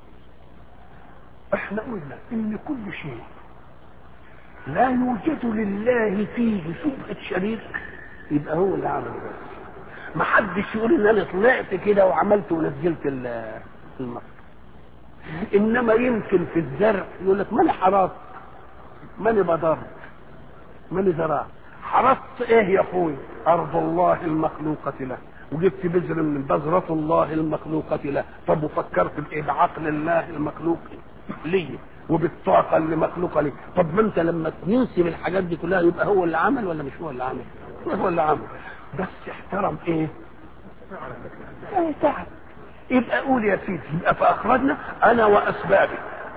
احنا قلنا ان كل شيء لا يوجد لله فيه شبهة شريك يبقى هو اللي عمله بس ما حدش يقول ان انا طلعت كده وعملت ونزلت المطر انما يمكن في الزرع يقول لك ما انا حرام ماني بضرب ماني زرعت حرصت ايه يا اخوي ارض الله المخلوقة له وجبت بذر من بذرة الله المخلوقة له طب وفكرت بايه بعقل الله المخلوق ليه وبالطاقة اللي مخلوقة ليه طب ما انت لما تنسي الحاجات دي كلها يبقى هو اللي عمل ولا مش هو اللي عمل هو اللي عمل بس احترم ايه ايه تعب يبقى قول يا سيدي يبقى فاخرجنا انا واسبابي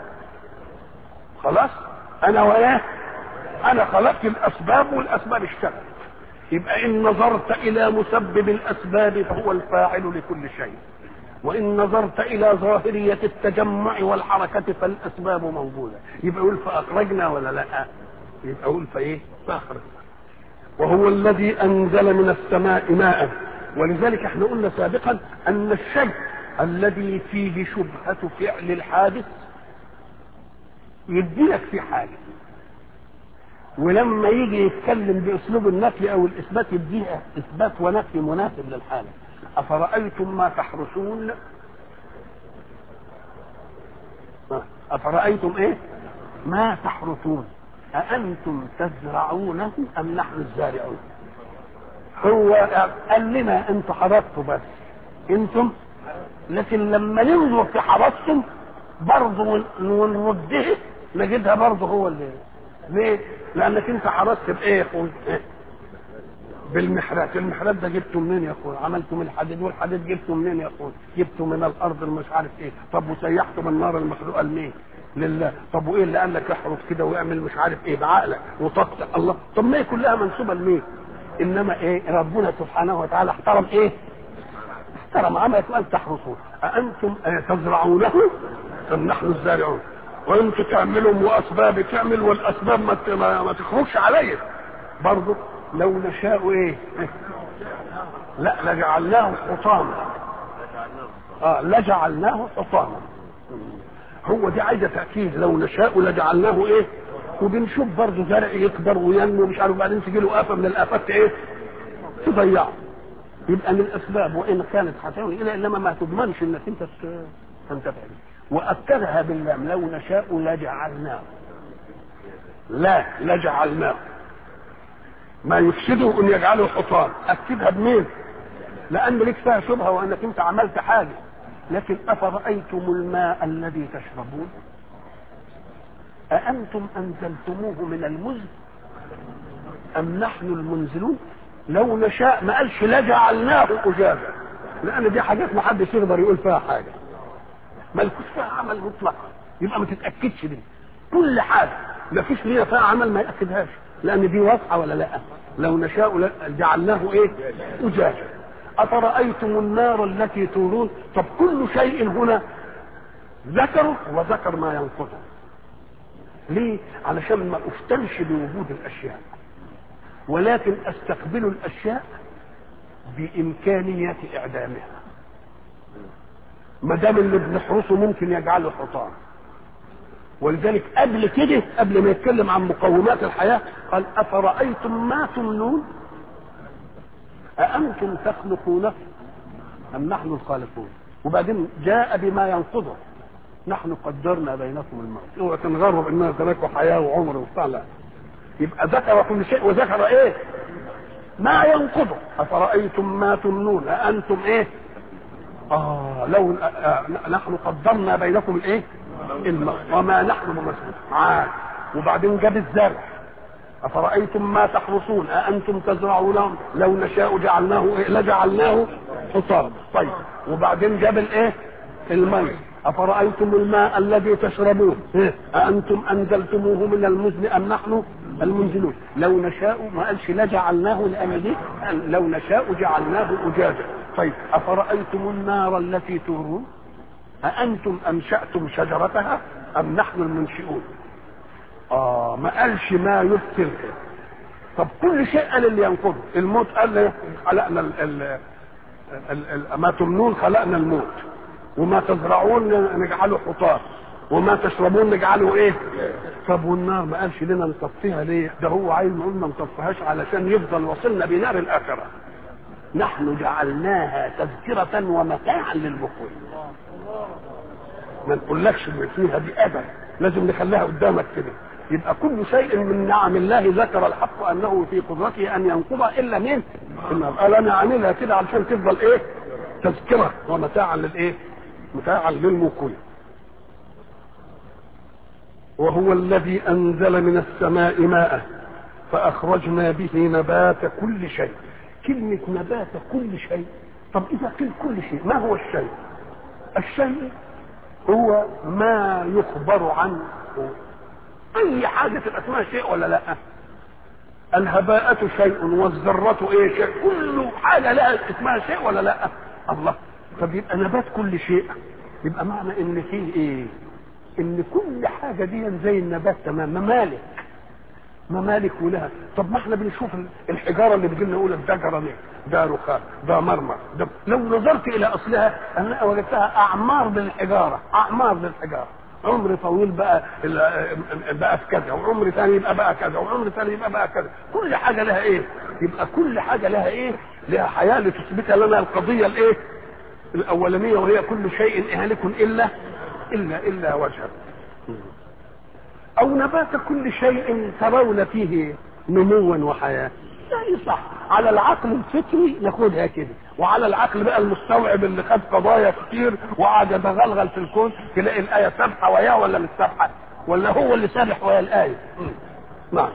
خلاص انا وياه انا خلقت الاسباب والاسباب اشتغلت يبقى ان نظرت الى مسبب الاسباب فهو الفاعل لكل شيء وان نظرت الى ظاهريه التجمع والحركه فالاسباب موجوده يبقى يقول فاخرجنا ولا لا يبقى يقول فايه فاخرجنا وهو الذي انزل من السماء ماء ولذلك احنا قلنا سابقا ان الشيء الذي فيه شبهه فعل الحادث يديلك في حاجه ولما يجي يتكلم باسلوب النفي او الاثبات يديها اثبات ونفي مناسب للحاله افرايتم ما تحرسون افرايتم ايه ما تحرثون أأنتم تزرعونه أم نحن الزارعون هو قال لنا انتوا حرثتوا بس انتم لكن لما ننظر في حرثتم برضه ونرده نجدها برضه هو اللي ليه؟ لانك انت حرثت بايه يا اخوي؟ إيه؟ بالمحرات، المحرات ده جبته منين يا اخوي؟ عملته من الحديد والحديد جبته منين يا اخوي؟ جبته من الارض اللي مش عارف ايه، طب وسيحته من النار المخلوقه لمين؟ لله، طب وايه اللي قال لك احرث كده واعمل مش عارف ايه بعقلك وطاقتك الله، طب ما هي كلها منسوبه لمين؟ انما ايه؟ ربنا سبحانه وتعالى احترم ايه؟ احترم عملت وان تحرثون، أأنتم تزرعونه أم نحن الزارعون؟ وانتوا تعملوا واسباب تعمل والاسباب ما ما, ما تخرجش عليا برضه لو نشاء ايه لا لجعلناه حطاما اه لجعلناه حطاما هو دي عايزه تاكيد لو نشاء لجعلناه ايه وبنشوف برضه زرع يكبر وينمو مش عارف بعدين تجي له افه من الافات ايه تضيعه يبقى من الاسباب وان كانت حسنه الى انما ما تضمنش انك انت تنتفع بيه واكدها باللام لو نشاء لجعلناه لا لجعلناه ما يفسده ان يجعله حطام اكدها بمين لان لك فيها شبهه وانك انت عملت حاجه لكن افرايتم الماء الذي تشربون اانتم انزلتموه من المزن ام نحن المنزلون لو نشاء ما قالش لجعلناه اجاجا لان دي حاجات ما حدش يقدر يقول فيها حاجه ملكوش فيها عمل مطلقا يبقى ما تتاكدش دي كل حاجه ما فيش ليها فيها عمل ما ياكدهاش لان دي واضحه ولا لا لو نشاء جعلناه ايه اجاجا افرايتم النار التي تورون طب كل شيء هنا ذكره وذكر ما ينقضه ليه علشان ما افتنش بوجود الاشياء ولكن استقبل الاشياء بامكانيه اعدامها ما دام اللي بنحرسه ممكن يجعله حطام ولذلك قبل كده قبل ما يتكلم عن مقومات الحياه قال افرايتم ما تمنون اانتم تخلقونه ام نحن الخالقون وبعدين جاء بما ينقضه نحن قدرنا بينكم الموت اوعى تنغروا اننا تركوا حياه وعمر وبتاع لا يبقى ذكر كل شيء وذكر ايه ما ينقضه افرايتم ما تمنون اانتم ايه آه لو آه نحن قدرنا بينكم الايه؟ الموت وما نحن بمسؤول عاد وبعدين جاب الزرع أفرأيتم ما تحرسون أأنتم تزرعونه لو نشاء جعلناه إيه؟ لجعلناه حصارا طيب وبعدين جاب الإيه؟ الماء أفرأيتم الماء الذي تشربون إيه؟ أأنتم أنزلتموه من المزن أم نحن المنزلون لو نشاء ما قالش لجعلناه لأن دي لو نشاء جعلناه أجاجا طيب أفرأيتم النار التي تورون أأنتم أنشأتم شجرتها أم نحن المنشئون آه ما قالش ما يبطل طب كل شيء قال اللي ينقضه الموت قال خلقنا ال ال ال ال ما تمنون خلقنا الموت وما تزرعون نجعله حطام وما تشربون نجعله ايه طب والنار ما قالش لنا نطفيها ليه ده هو عايز نقول ما نطفيهاش علشان يفضل وصلنا بنار الاخره نحن جعلناها تذكرة ومتاعا للبخور ما نقولكش ان فيها دي ابدا لازم نخليها قدامك كده يبقى كل شيء من نعم الله ذكر الحق انه في قدرته ان ينقض الا مين؟ قال انا عاملها كده علشان تفضل ايه؟ تذكره ومتاعا للايه؟ متاعا للمقيم. وهو الذي انزل من السماء ماء فاخرجنا به نبات كل شيء. كلمة نبات كل شيء طب إذا قيل كل شيء ما هو الشيء؟ الشيء هو ما يخبر عنه اي حاجه تبقى اسمها شيء ولا لا الهباءة شيء والذرة ايه شيء كل حاجة لها اسمها شيء ولا لا الله طب يبقى نبات كل شيء يبقى معنى ان فيه ايه ان كل حاجة دي زي النبات تمام ممالك ممالك ولها طب ما احنا بنشوف الحجارة اللي بيجي لنا نقول الشجرة دي ده رخام ده مرمر ده لو نظرت الى اصلها انا وجدتها اعمار للحجارة اعمار للحجارة عمر طويل بقى بقى في كذا وعمر ثاني يبقى بقى كذا وعمر ثاني يبقى بقى كذا كل حاجه لها ايه يبقى كل حاجه لها ايه لها حياه لتثبت لنا القضيه الايه الاولانيه وهي كل شيء هالك الا الا الا وجهه او نبات كل شيء ترون فيه نموا وحياه يعني صح على العقل الفطري ناخدها كده وعلى العقل بقى المستوعب اللي خد قضايا كتير وقعد يتغلغل في الكون تلاقي الايه سابحه وياه ولا مش سابحه ولا هو اللي سابح ويا الايه نعم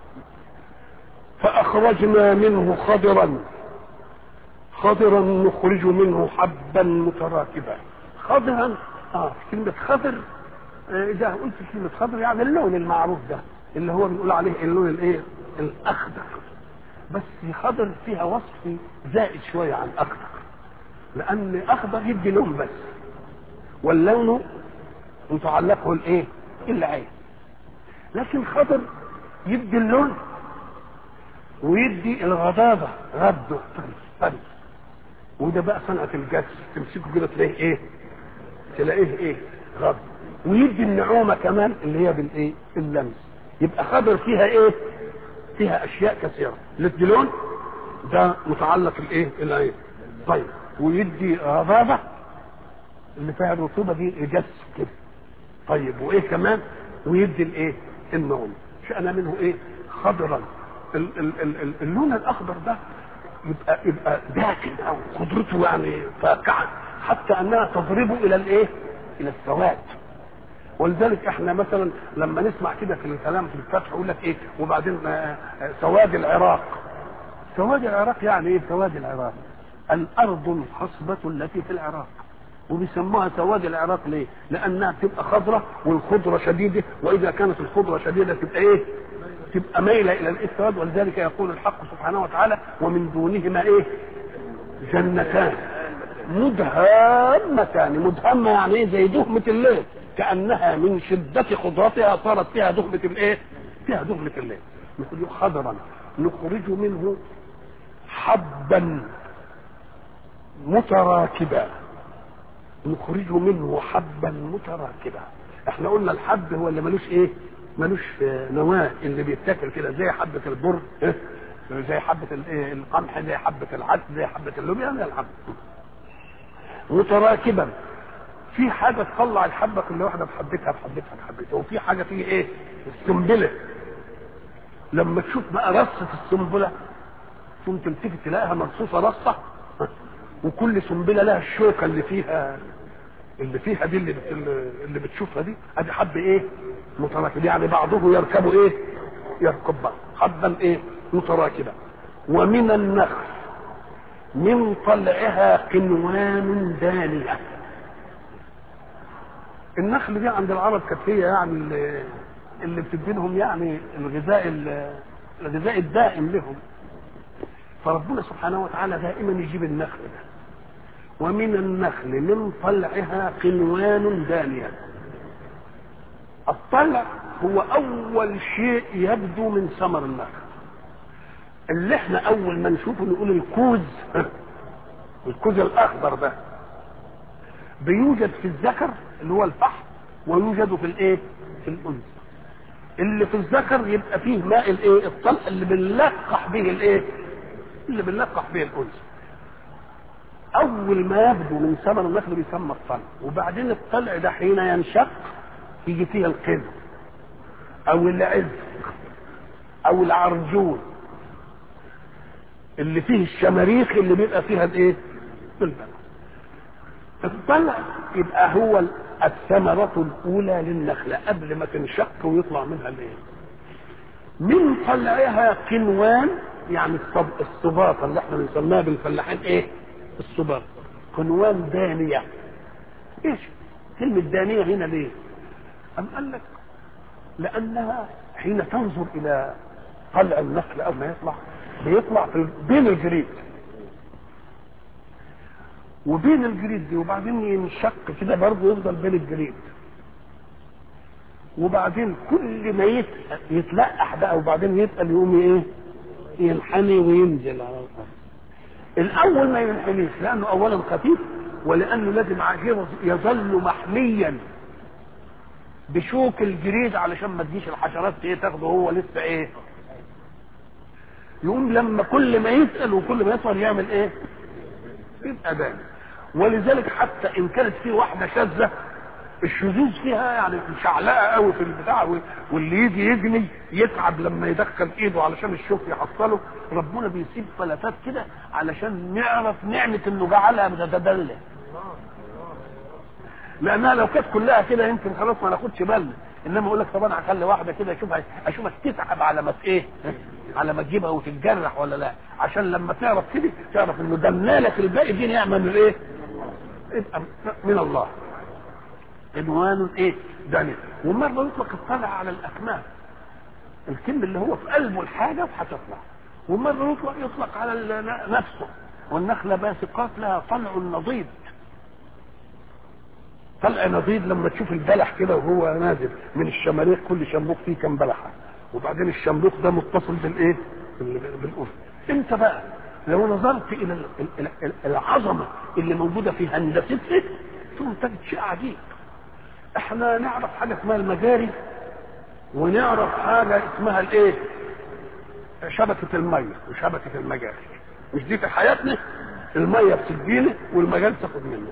فاخرجنا منه خضرا خضرا نخرج منه حبا متراكبا خضرا اه كلمه خضر اذا قلت كلمه خضر يعني اللون المعروف ده اللي هو بنقول عليه اللون الايه الاخضر بس خضر فيها وصف زائد شويه عن اخضر لان اخضر يدي لون بس واللون متعلقه الايه العين لكن خضر يدي اللون ويدي الغضاضة غده طري طري وده بقى صنعة الجس تمسكه كده تلاقيه ايه تلاقيه ايه غض ويدي النعومة كمان اللي هي بالايه اللمس يبقى خضر فيها ايه فيها اشياء كثيره يدي لون ده متعلق الايه العين طيب ويدي رذاذه اللي فيها الرطوبه دي يجس كده طيب وايه كمان ويدي الايه النوم شأن منه ايه خضرا ال ال ال اللون الاخضر ده يبقى يبقى داكن او قدرته يعني فاقعه حتى انها تضربه الى الايه الى السواد ولذلك احنا مثلا لما نسمع كده في الكلام في الفتح يقول لك ايه وبعدين سواد العراق سواد العراق يعني ايه سواد العراق الارض الخصبة التي في العراق وبيسموها سواد العراق ليه لانها بتبقى خضرة والخضرة شديدة واذا كانت الخضرة شديدة تبقى ايه تبقى مايلة الى الاسود ولذلك يقول الحق سبحانه وتعالى ومن دونهما ايه جنتان مدهامتان مدهمة يعني ايه زي دهمة الليل كانها من شده خضرتها صارت فيها دهمه الايه؟ فيها دهمه الليل نخرج خضرا نخرج منه حبا متراكبا نخرج منه حبا متراكبا احنا قلنا الحب هو اللي ملوش ايه؟ ملوش نواه اللي بيتاكل كده زي حبه البر زي حبه القمح زي حبه العدس زي حبه اللوبيا زي الحب متراكبا في حاجه تطلع الحبه كل واحده بحبتها بحبتها بحبتها وفي حاجه فيه ايه السنبله لما تشوف بقى رصه السنبله ثم تلتفت تلاقيها مرصوصه رصه وكل سنبله لها الشوكه اللي فيها اللي فيها دي اللي, اللي بتشوفها دي ادي حب ايه متراكب يعني بعضه يركب ايه يركب بعض حبا ايه متراكبا ومن النخل من طلعها قنوان دانيه النخل دي عند العرب كانت هي يعني اللي, اللي بتدي لهم يعني الغذاء الغذاء الدائم لهم فربنا سبحانه وتعالى دائما يجيب النخل ده ومن النخل من طلعها قنوان دانية الطلع هو اول شيء يبدو من ثمر النخل اللي احنا اول ما نشوفه نقول الكوز الكوز الاخضر ده بيوجد في الذكر اللي هو الفحم ويوجد في الايه في الانثى اللي في الذكر يبقى فيه ماء الايه الطلق اللي بنلقح به الايه اللي بنلقح به الانثى اول ما يبدو من ثمر النخل بيسمى الطلع وبعدين الطلع ده حين ينشق يجي فيه القن او العزق او العرجون اللي فيه الشماريخ اللي بيبقى فيها الايه البلع الطلع يبقى هو الثمرة الأولى للنخلة قبل ما تنشق ويطلع منها الايه من طلعها قنوان يعني الصب- الصباطة اللي احنا بنسميها بالفلاحين ايه الصباط قنوان دانية ايش كلمة دانية هنا ليه أم قال لك لأنها حين تنظر إلى طلع النخل أول ما يطلع بيطلع في بين الجريد وبين الجريد دي وبعدين ينشق كده برضه يفضل بين الجريد وبعدين كل ما يت- يتلقح بقى وبعدين يتقل يقوم ايه ينحني وينزل على الارض الاول ما ينحنيش لانه اولا خفيف ولانه لازم عاجبه يظل محميا بشوك الجريد علشان ما تجيش الحشرات ايه تاخده هو لسه ايه يقوم لما كل ما يسال وكل ما يطول يعمل ايه يبقى ده ولذلك حتى ان كانت في واحده شاذه الشذوذ فيها يعني مشعلقه قوي في البتاع و- واللي يجي يجني يتعب لما يدخل ايده علشان الشوك يحصله ربنا بيسيب فلتات كده علشان نعرف نعمه انه جعلها بتتدلى لانها لو كانت كلها كده يمكن خلاص ما ناخدش بالنا انما اقول لك طب انا هخلي واحده كده اشوفها اشوفك تتعب على ما ايه على ما تجيبها وتتجرح ولا لا عشان لما تعرف كده تعرف انه دمنا لك الباقي دي نعمه من ايه؟ يبقى من الله عنوان ايه؟ دنيا ومره يطلق الطلع على الاكمام الكلم اللي هو في قلبه الحاجه وهتطلع ومره يطلق يطلق على ال- نفسه والنخله باسقات لها طلع نضيد طلع نضيد لما تشوف البلح كده وهو نازل من الشماريخ كل شمروخ فيه كام بلحه وبعدين الشمروخ ده متصل بالايه؟ بال- بالأذن انت بقى لو نظرت الى ال- ال- ال- العظمه اللي موجوده في هندسته ثم تجد شيء عجيب احنا نعرف حاجه اسمها المجاري ونعرف حاجه اسمها الايه؟ شبكه الميه وشبكه المجاري مش دي في حياتنا الميه بتدينا والمجاري تاخد منه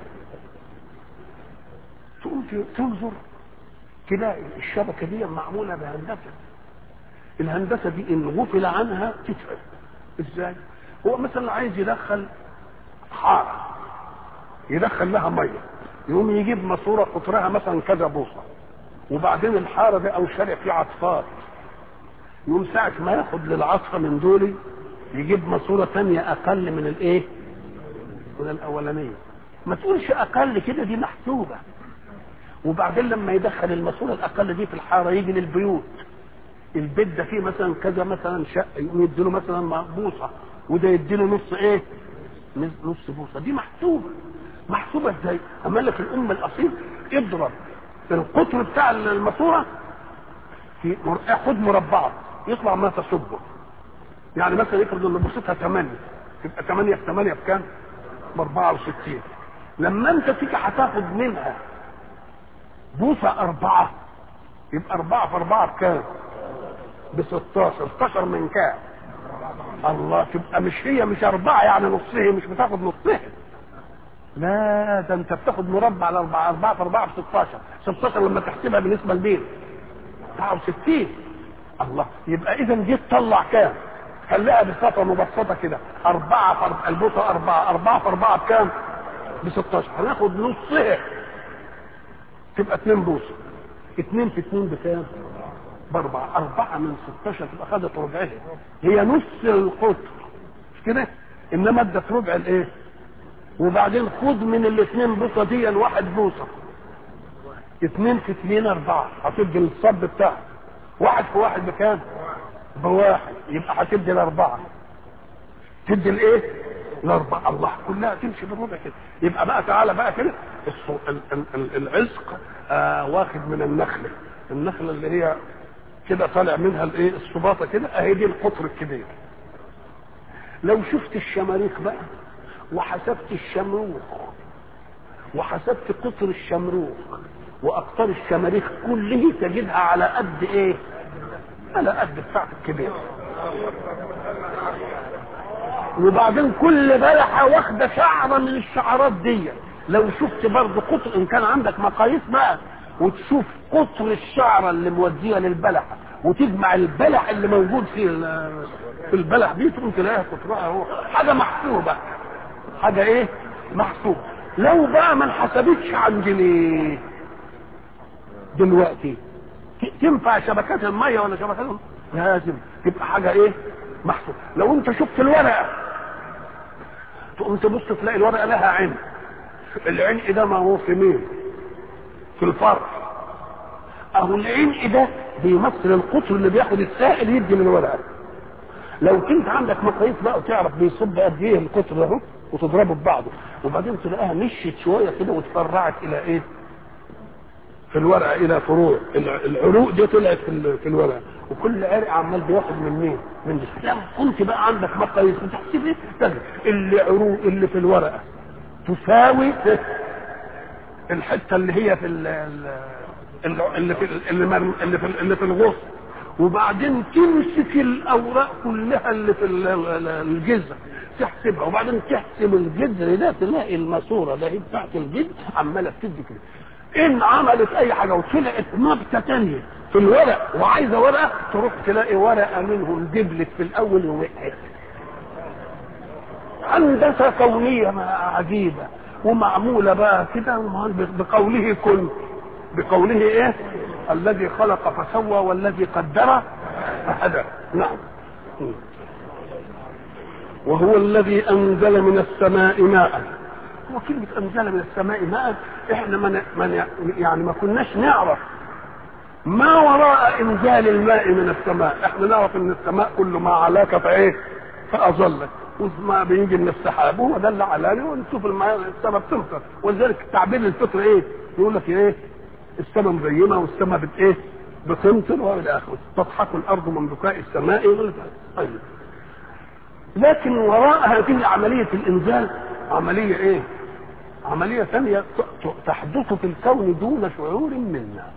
تقوم ت- تنظر تلاقي الشبكه دي معموله بهندسه الهندسه دي ان غفل عنها تتعب ازاي؟ هو مثلا عايز يدخل حاره يدخل لها ميه يقوم يجيب ماسوره قطرها مثلا كذا بوصه وبعدين الحاره دي او شارع فيه عطفات يقوم ساعة ما ياخد للعطفة من دول يجيب ماسورة تانية أقل من الإيه؟ من الأولانية. ما تقولش أقل كده دي محسوبة. وبعدين لما يدخل الماسورة الأقل دي في الحارة يجي للبيوت. البيت ده فيه مثلا كذا مثلا شقة يقوم يديله مثلا بوصة وده يديله نص إيه؟ نص بوصة دي محسوبة. محسوبة إزاي؟ أما لك الأم الأصيل اضرب القطر بتاع الماسورة في مر- خد مربعة يطلع ما تصبه يعني مثلا يفرض ان بوصتها 8 تبقى 8 في 8 بكام؟ ب 64 لما انت تيجي هتاخد منها بوصة أربعة يبقى أربعة في أربعة بكام؟ ب 16 16 من كام؟ الله تبقى مش هي مش أربعة يعني نصها مش بتاخد نصها لا ده أنت بتاخد مربع على أربعة أربعة في أربعة ب 16 16 لما تحسبها بالنسبة لمين؟ 69 الله يبقى اذا دي تطلع كام خليها بصفه مبسطه كده أربعة في أربعة البوصة أربعة أربعة في أربعة بكام؟ ب 16 هناخد نصها تبقى 2 بوصة 2 في 2 بكام؟ بأربعة أربعة من 16 تبقى خدت ربعها هي نص القطر مش كده؟ إنما ادت ربع الإيه؟ وبعدين خد من الاثنين بوصة دي واحد بوصة اثنين في اثنين اربعة هتدي الصب بتاعك واحد في واحد بكام بواحد يبقى هتدي الاربعة تدي الايه الاربعة الله كلها تمشي بالربع كده يبقى بقى تعالى بقى كده الص- ال- ال- ال- العزق آه واخد من النخلة النخلة اللي هي كده طالع منها الايه الصباطة كده اهي دي القطر الكبير لو شفت الشماريخ بقى وحسبت الشمروخ وحسبت قطر الشمروخ واقطار الشماريخ كله تجدها على قد ايه على قد بتاعت الكبير وبعدين كل بلحة واخدة شعرة من الشعرات دي لو شفت برضه قطر ان كان عندك مقاييس بقى وتشوف قطر الشعره اللي موديه للبلح وتجمع البلح اللي موجود في ال- في البلح دي تقوم تلاقيها قطرها هو حاجه محسوبه حاجه ايه محسوبه لو بقى ما انحسبتش عن جنيه دلوقتي ت- تنفع شبكات الميه ولا شبكات الم- لازم تبقى حاجه ايه محسوبه لو انت شفت الورقه تقوم تبص تلاقي الورقه لها عين العين ده ما هو في مين في الفرع اهو العين ده بيمثل القطر اللي بياخد السائل يدي من الورقه لو كنت عندك مقاييس بقى وتعرف بيصب قد ايه القطر ده وتضربه ببعضه وبعدين تلاقيها مشيت شويه كده وتفرعت الى ايه؟ في الورقه الى فروع الع- العروق دي طلعت في ال- في الورقه وكل عرق عمال بياخد من مين؟ من دي. لو كنت بقى عندك مقاييس بتحسب ايه؟ تجد اللي عروق اللي في الورقه تساوي الحته اللي هي في ال- ال- اللي في اللي مر- اللي في اللي في الغصن وبعدين تمسك الاوراق كلها اللي في ال- ال- الجذر تحسبها وبعدين تحسب الجذر ده تلاقي الماسوره ده هي بتاعت الجذر عماله بتدي كده ان عملت اي حاجه وطلعت نبته تانية في الورق وعايزه ورقه تروح تلاقي ورقه منهم دبلت في الاول ووقعت هندسه كونيه ما عجيبه ومعموله بقى كده ومع- بقوله كن بقوله ايه الذي خلق فسوى والذي قدر فهدى نعم وهو الذي انزل من السماء ماء وكلمة أنزل من السماء ماء إحنا من من يعني ما كناش نعرف ما وراء إنزال الماء من السماء إحنا نعرف إن السماء كل ما علاك فإيه فأظلك وما بيجي من السحاب هو ده اللي علاني ونشوف الماء السماء بتمطر ولذلك تعبير الفطر إيه يقول لك إيه السماء مزينة والسماء بت إيه بتمطر وإلى آخره تضحك الأرض من بكاء السماء يقول لك طيب لكن وراء هذه عملية الإنزال عملية إيه؟ عملية ثانية ت- ت- تحدث في الكون دون شعور منا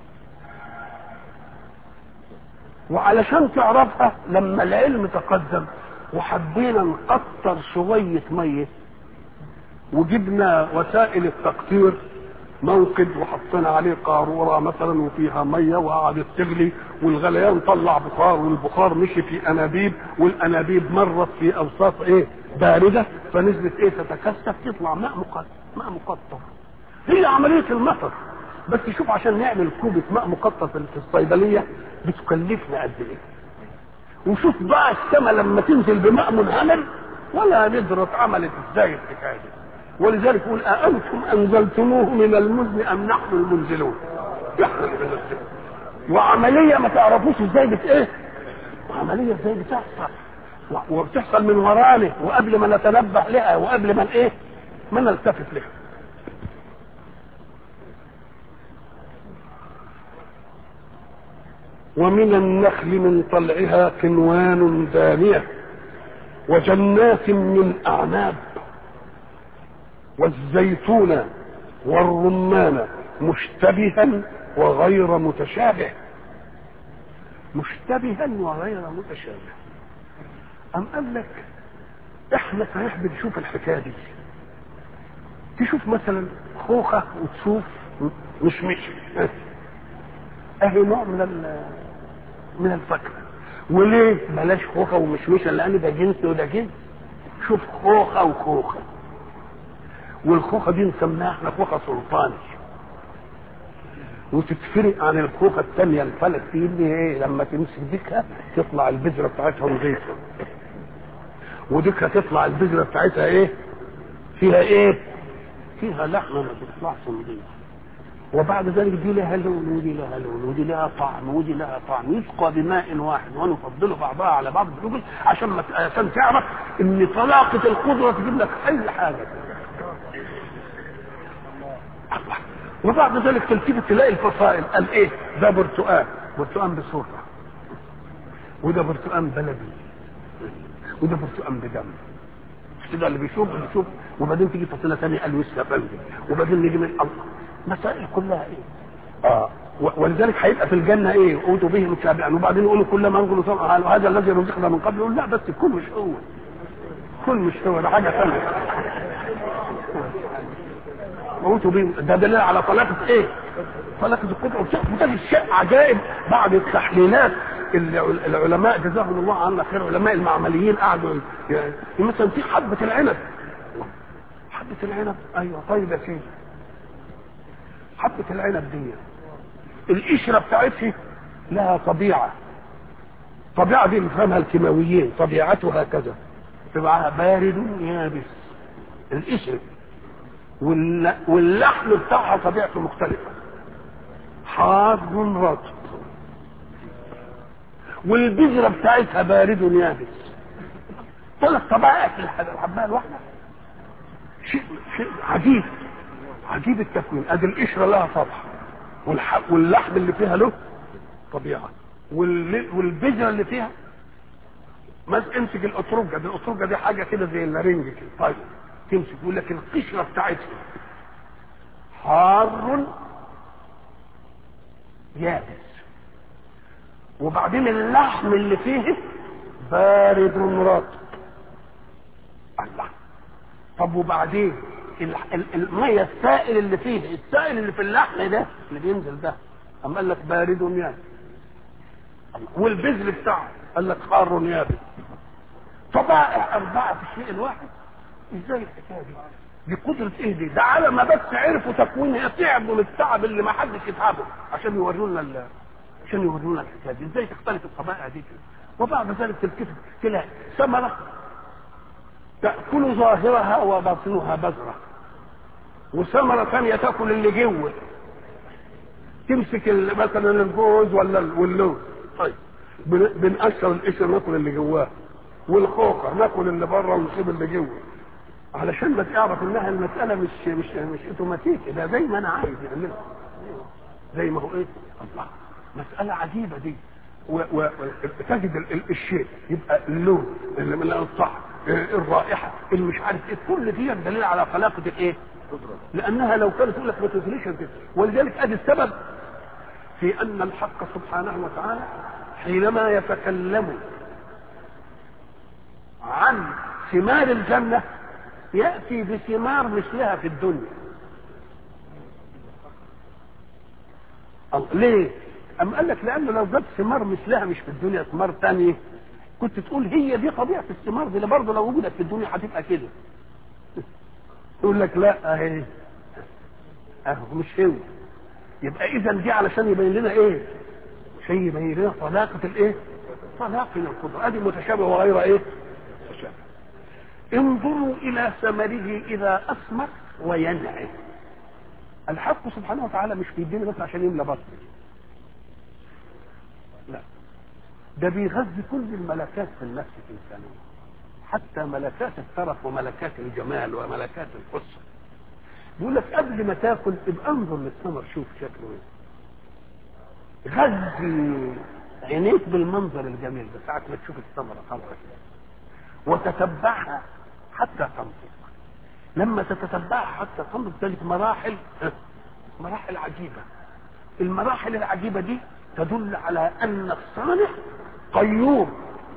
وعلشان تعرفها لما العلم تقدم وحبينا نقطر شوية مية وجبنا وسائل التقطير موقد وحطينا عليه قارورة مثلا وفيها مية وقعدت تغلي والغليان طلع بخار والبخار مشي في أنابيب والأنابيب مرت في أوساط إيه باردة فنزلت إيه تتكثف تطلع ماء مقطر ماء مقطر هي عملية المطر بس شوف عشان نعمل كوبة ماء مقطر في الصيدلية بتكلفنا قد إيه وشوف بقى السماء لما تنزل بماء منهمر ولا ندرة عملت ازاي الحكايه دي ولذلك يقول أأنتم أنزلتموه من المزن أم نحن المنزلون؟ نحن المنزلون وعملية ما تعرفوش ازاي بت ايه؟ عملية ازاي بتحصل و- وبتحصل من ورانا وقبل ما نتنبه لها وقبل ما ايه؟ ما نلتفت لها ومن النخل من طلعها قنوان دانية وجنات من أعناب والزيتون والرمان مشتبها وغير متشابه مشتبها وغير متشابه أم قال لك احنا صحيح بنشوف الحكايه دي تشوف مثلا خوخه وتشوف مش مش اهي نوع من ال- من الفاكهه وليه بلاش خوخه ومشمشه لان ده جنس وده جنس شوف خوخه وخوخه والخوخه دي نسميها احنا خوخه سلطاني وتتفرق عن الخوخه الثانيه الفلك دي اللي ايه لما تمسك ديكها تطلع البذره بتاعتها نظيفه وديكها تطلع البذره بتاعتها ايه فيها ايه فيها لحمه ما تطلعش نظيفه وبعد ذلك دي لها لون ودي لها لون ودي لها طعم ودي لها طعم يسقى بماء واحد ونفضل بعضها على بعض بالرجل عشان ما عشان تعرف ان طلاقه القدره تجيب لك اي حاجه الله. وبعد ذلك تلتفت تلاقي الفصائل قال ايه ده برتقال برتقال بصوره وده برتقال بلدي وده برتقال بدم كده اللي بيشوف بيشوف وبعدين تيجي فصيله ثانيه قال وسخه بلدي وبعدين نيجي من الله مسائل كلها ايه اه و- ولذلك هيبقى في الجنه ايه اوتوا به متشابعا وبعدين يقولوا كل ما نقول هذا الذي رزقنا من قبل يقول لا بس كل مش هو كل مش هو ده حاجه ثانيه موتوا بيه ده دليل على طلاقه ايه؟ طلاقه القدره وده الشيء عجائب بعد التحليلات اللي العلماء جزاهم الله عنا خير علماء المعمليين قعدوا يعني مثلا في حبه العنب حبه العنب ايوه طيب يا سيدي حبه العنب دي القشره بتاعتها لها طبيعه الطبيعه دي بيفهمها الكيماويين طبيعتها كذا تبعها بارد يابس القشر واللحم بتاعها طبيعته مختلفة حار رطب والبذرة بتاعتها بارد يابس ثلاث طبائع في الحباية الواحدة شيء شيء عجيب عجيب التكوين ادي القشرة لها طبع واللحم اللي فيها له طبيعة والبذرة اللي فيها ما امسك الاترجه دي الاترجه دي حاجه كده زي اللارنج كده طيب تمسك يقول لك القشره بتاعتها حار يابس وبعدين اللحم اللي فيه بارد رطب الله طب وبعدين الميه السائل اللي فيه السائل اللي في اللحم ده اللي بينزل ده اما قال لك بارد يابس والبذر بتاعه قال لك حار يابس طبائع أربعة في الشيء الواحد ازاي الحكاية دي؟ دي قدرة ايه دي؟ ده على ما بس عرفوا تكوينها تعبوا من التعب اللي ما حدش يتعبه عشان يورونا ال... عشان يورونا الحكاية دي، ازاي تختلف الطبائع دي كده؟ وبعد ذلك تلتفت تلاقي ثمرة تأكل ظاهرها وباطنها بذرة وثمرة ثانية تاكل اللي جوه تمسك مثلا الجوز ولا واللوز طيب بنقشر القشر ناكل اللي جواه والخوخه ناكل اللي بره ونسيب اللي جوه علشان ما تعرف انها المساله مش مش مش اوتوماتيكي ده زي ما انا عايز يعملها زي ما هو ايه الله مساله عجيبه دي وتجد الشيء يبقى اللون اللي من الطعم الرائحه اللي مش عارف ايه كل دي دليل على خلاقه الايه؟ لانها لو كانت تقول لك ما تدريش ولذلك ادي السبب في ان الحق سبحانه وتعالى حينما يتكلم عن ثمار الجنة يأتي بثمار مثلها في الدنيا ليه؟ أم قال لك لأنه لو جاب ثمار مثلها مش في الدنيا ثمار تانية كنت تقول هي دي طبيعة الثمار دي برضه لو وجدت في الدنيا هتبقى كده يقول لك لا اهي اهو مش هو يبقى اذا دي علشان يبين لنا ايه؟ عشان يبين لنا طلاقة الايه؟ طلاقة القدرة ادي متشابه وغير ايه؟ متشابه انظروا الى ثمره اذا اثمر وينعم الحق سبحانه وتعالى مش بيدينا بس عشان يملى بطنه لا ده بيغذي كل الملكات في النفس الانسانيه حتى ملكات الترف وملكات الجمال وملكات الحسن بيقول لك قبل ما تاكل ابقى انظر للثمر شوف شكله ايه غذي عينيك بالمنظر الجميل ده ساعة ما تشوف الثمرة خلقك وتتبعها حتى تنضج لما تتتبعها حتى تنضج تجد مراحل مراحل عجيبة المراحل العجيبة دي تدل على أن الصانع قيوم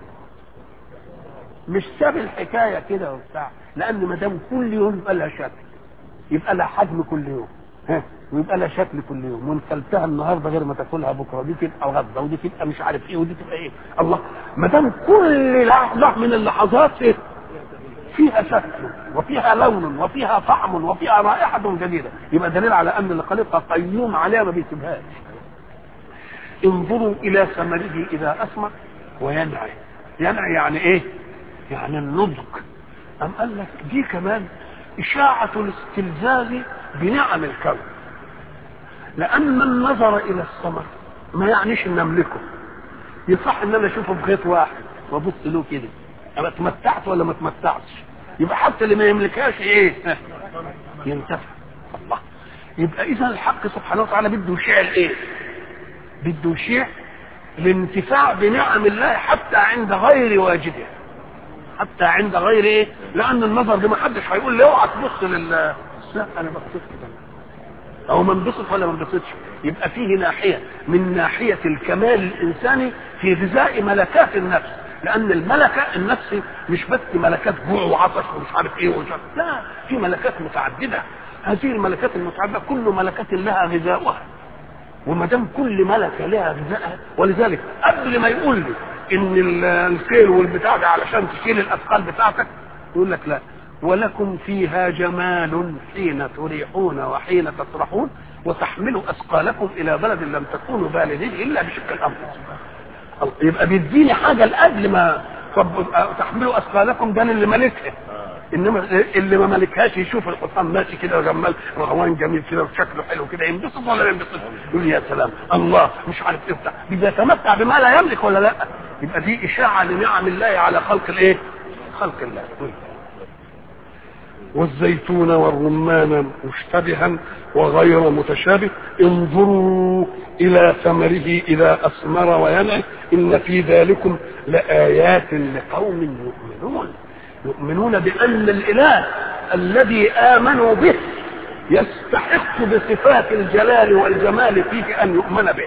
مش ساب الحكاية كده وبتاع لأن ما دام كل يوم يبقى لها شكل يبقى لها حجم كل يوم ها ويبقى لها شكل كل يوم وان كلتها النهارده غير ما تاكلها بكره دي تبقى غدا ودي تبقى مش عارف ايه ودي تبقى ايه الله ما دام كل لحظه من اللحظات إيه؟ فيها شكل وفيها لون وفيها طعم وفيها رائحه جديده يبقى دليل على ان اللي خالقها قيوم عليها ما بيسيبهاش انظروا الى ثمره اذا اثمر وينعي ينعي يعني ايه يعني النضج ام قال لك دي كمان اشاعه الاستلزاز بنعم الكون لان النظر الى الثمر ما يعنيش ان املكه يصح ان انا اشوفه بغيط واحد وابص له كده ابقى اتمتعت ولا ما اتمتعتش يبقى حتى اللي ما يملكهاش ايه ينتفع الله يبقى اذا الحق سبحانه وتعالى بده يشيع الايه بده يشيع الانتفاع بنعم الله حتى عند غير واجبها حتى عند غير ايه لان النظر ده ما حدش هيقول لي اوعى تبص لل لا انا بصيت كده او ما انبسط ولا ما انبسطش يبقى فيه ناحيه من ناحيه الكمال الانساني في غذاء ملكات النفس لان الملكه النفس مش بس ملكات جوع وعطش ومش عارف ايه ومش عارف لا في ملكات متعدده هذه الملكات المتعدده كل ملكه لها غذاؤها وما دام كل ملكه لها غذاءها ولذلك قبل ما يقول لي ان ال- الخيل والبتاع ده علشان تشيل الاثقال بتاعتك يقول لك لا ولكم فيها جمال حين تريحون وحين تسرحون وتحملوا اثقالكم الى بلد لم تكونوا بالغيه الا بشق الامر يبقى بيديني حاجه لاجل ما طب تحملوا اثقالكم ده اللي ملكها انما اللي ما ملكهاش يشوف الحصان ماشي كده جمال روان جميل كده وشكله حلو كده ينبسط ولا ما ينبسطش يقول يا سلام الله مش عارف ايه بتاع بيتمتع بما لا يملك ولا لا يبقى دي اشاعه لنعم الله على خلق الايه خلق الله والزيتون والرمان مشتبها وغير متشابه انظروا الى ثمره اذا اثمر وينعم ان في ذلكم لايات لقوم يؤمنون يؤمنون بان الاله الذي امنوا به يستحق بصفات الجلال والجمال فيه ان يؤمن به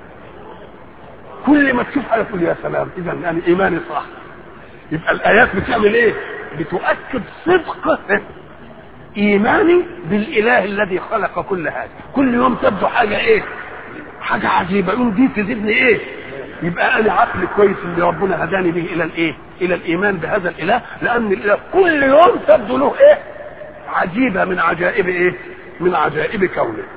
كل ما تشوف حاجه تقول يا سلام اذا يعني ايماني صح يبقى الايات بتعمل ايه بتؤكد صدق ايماني بالاله الذي خلق كل هذا كل يوم تبدو حاجه ايه حاجه عجيبه يوم دي تزيدني ايه يبقى انا عقل كويس اللي ربنا هداني به الى الايه الى الايمان بهذا الاله لان الاله كل يوم تبدو له ايه عجيبه من عجائب ايه من عجائب كونه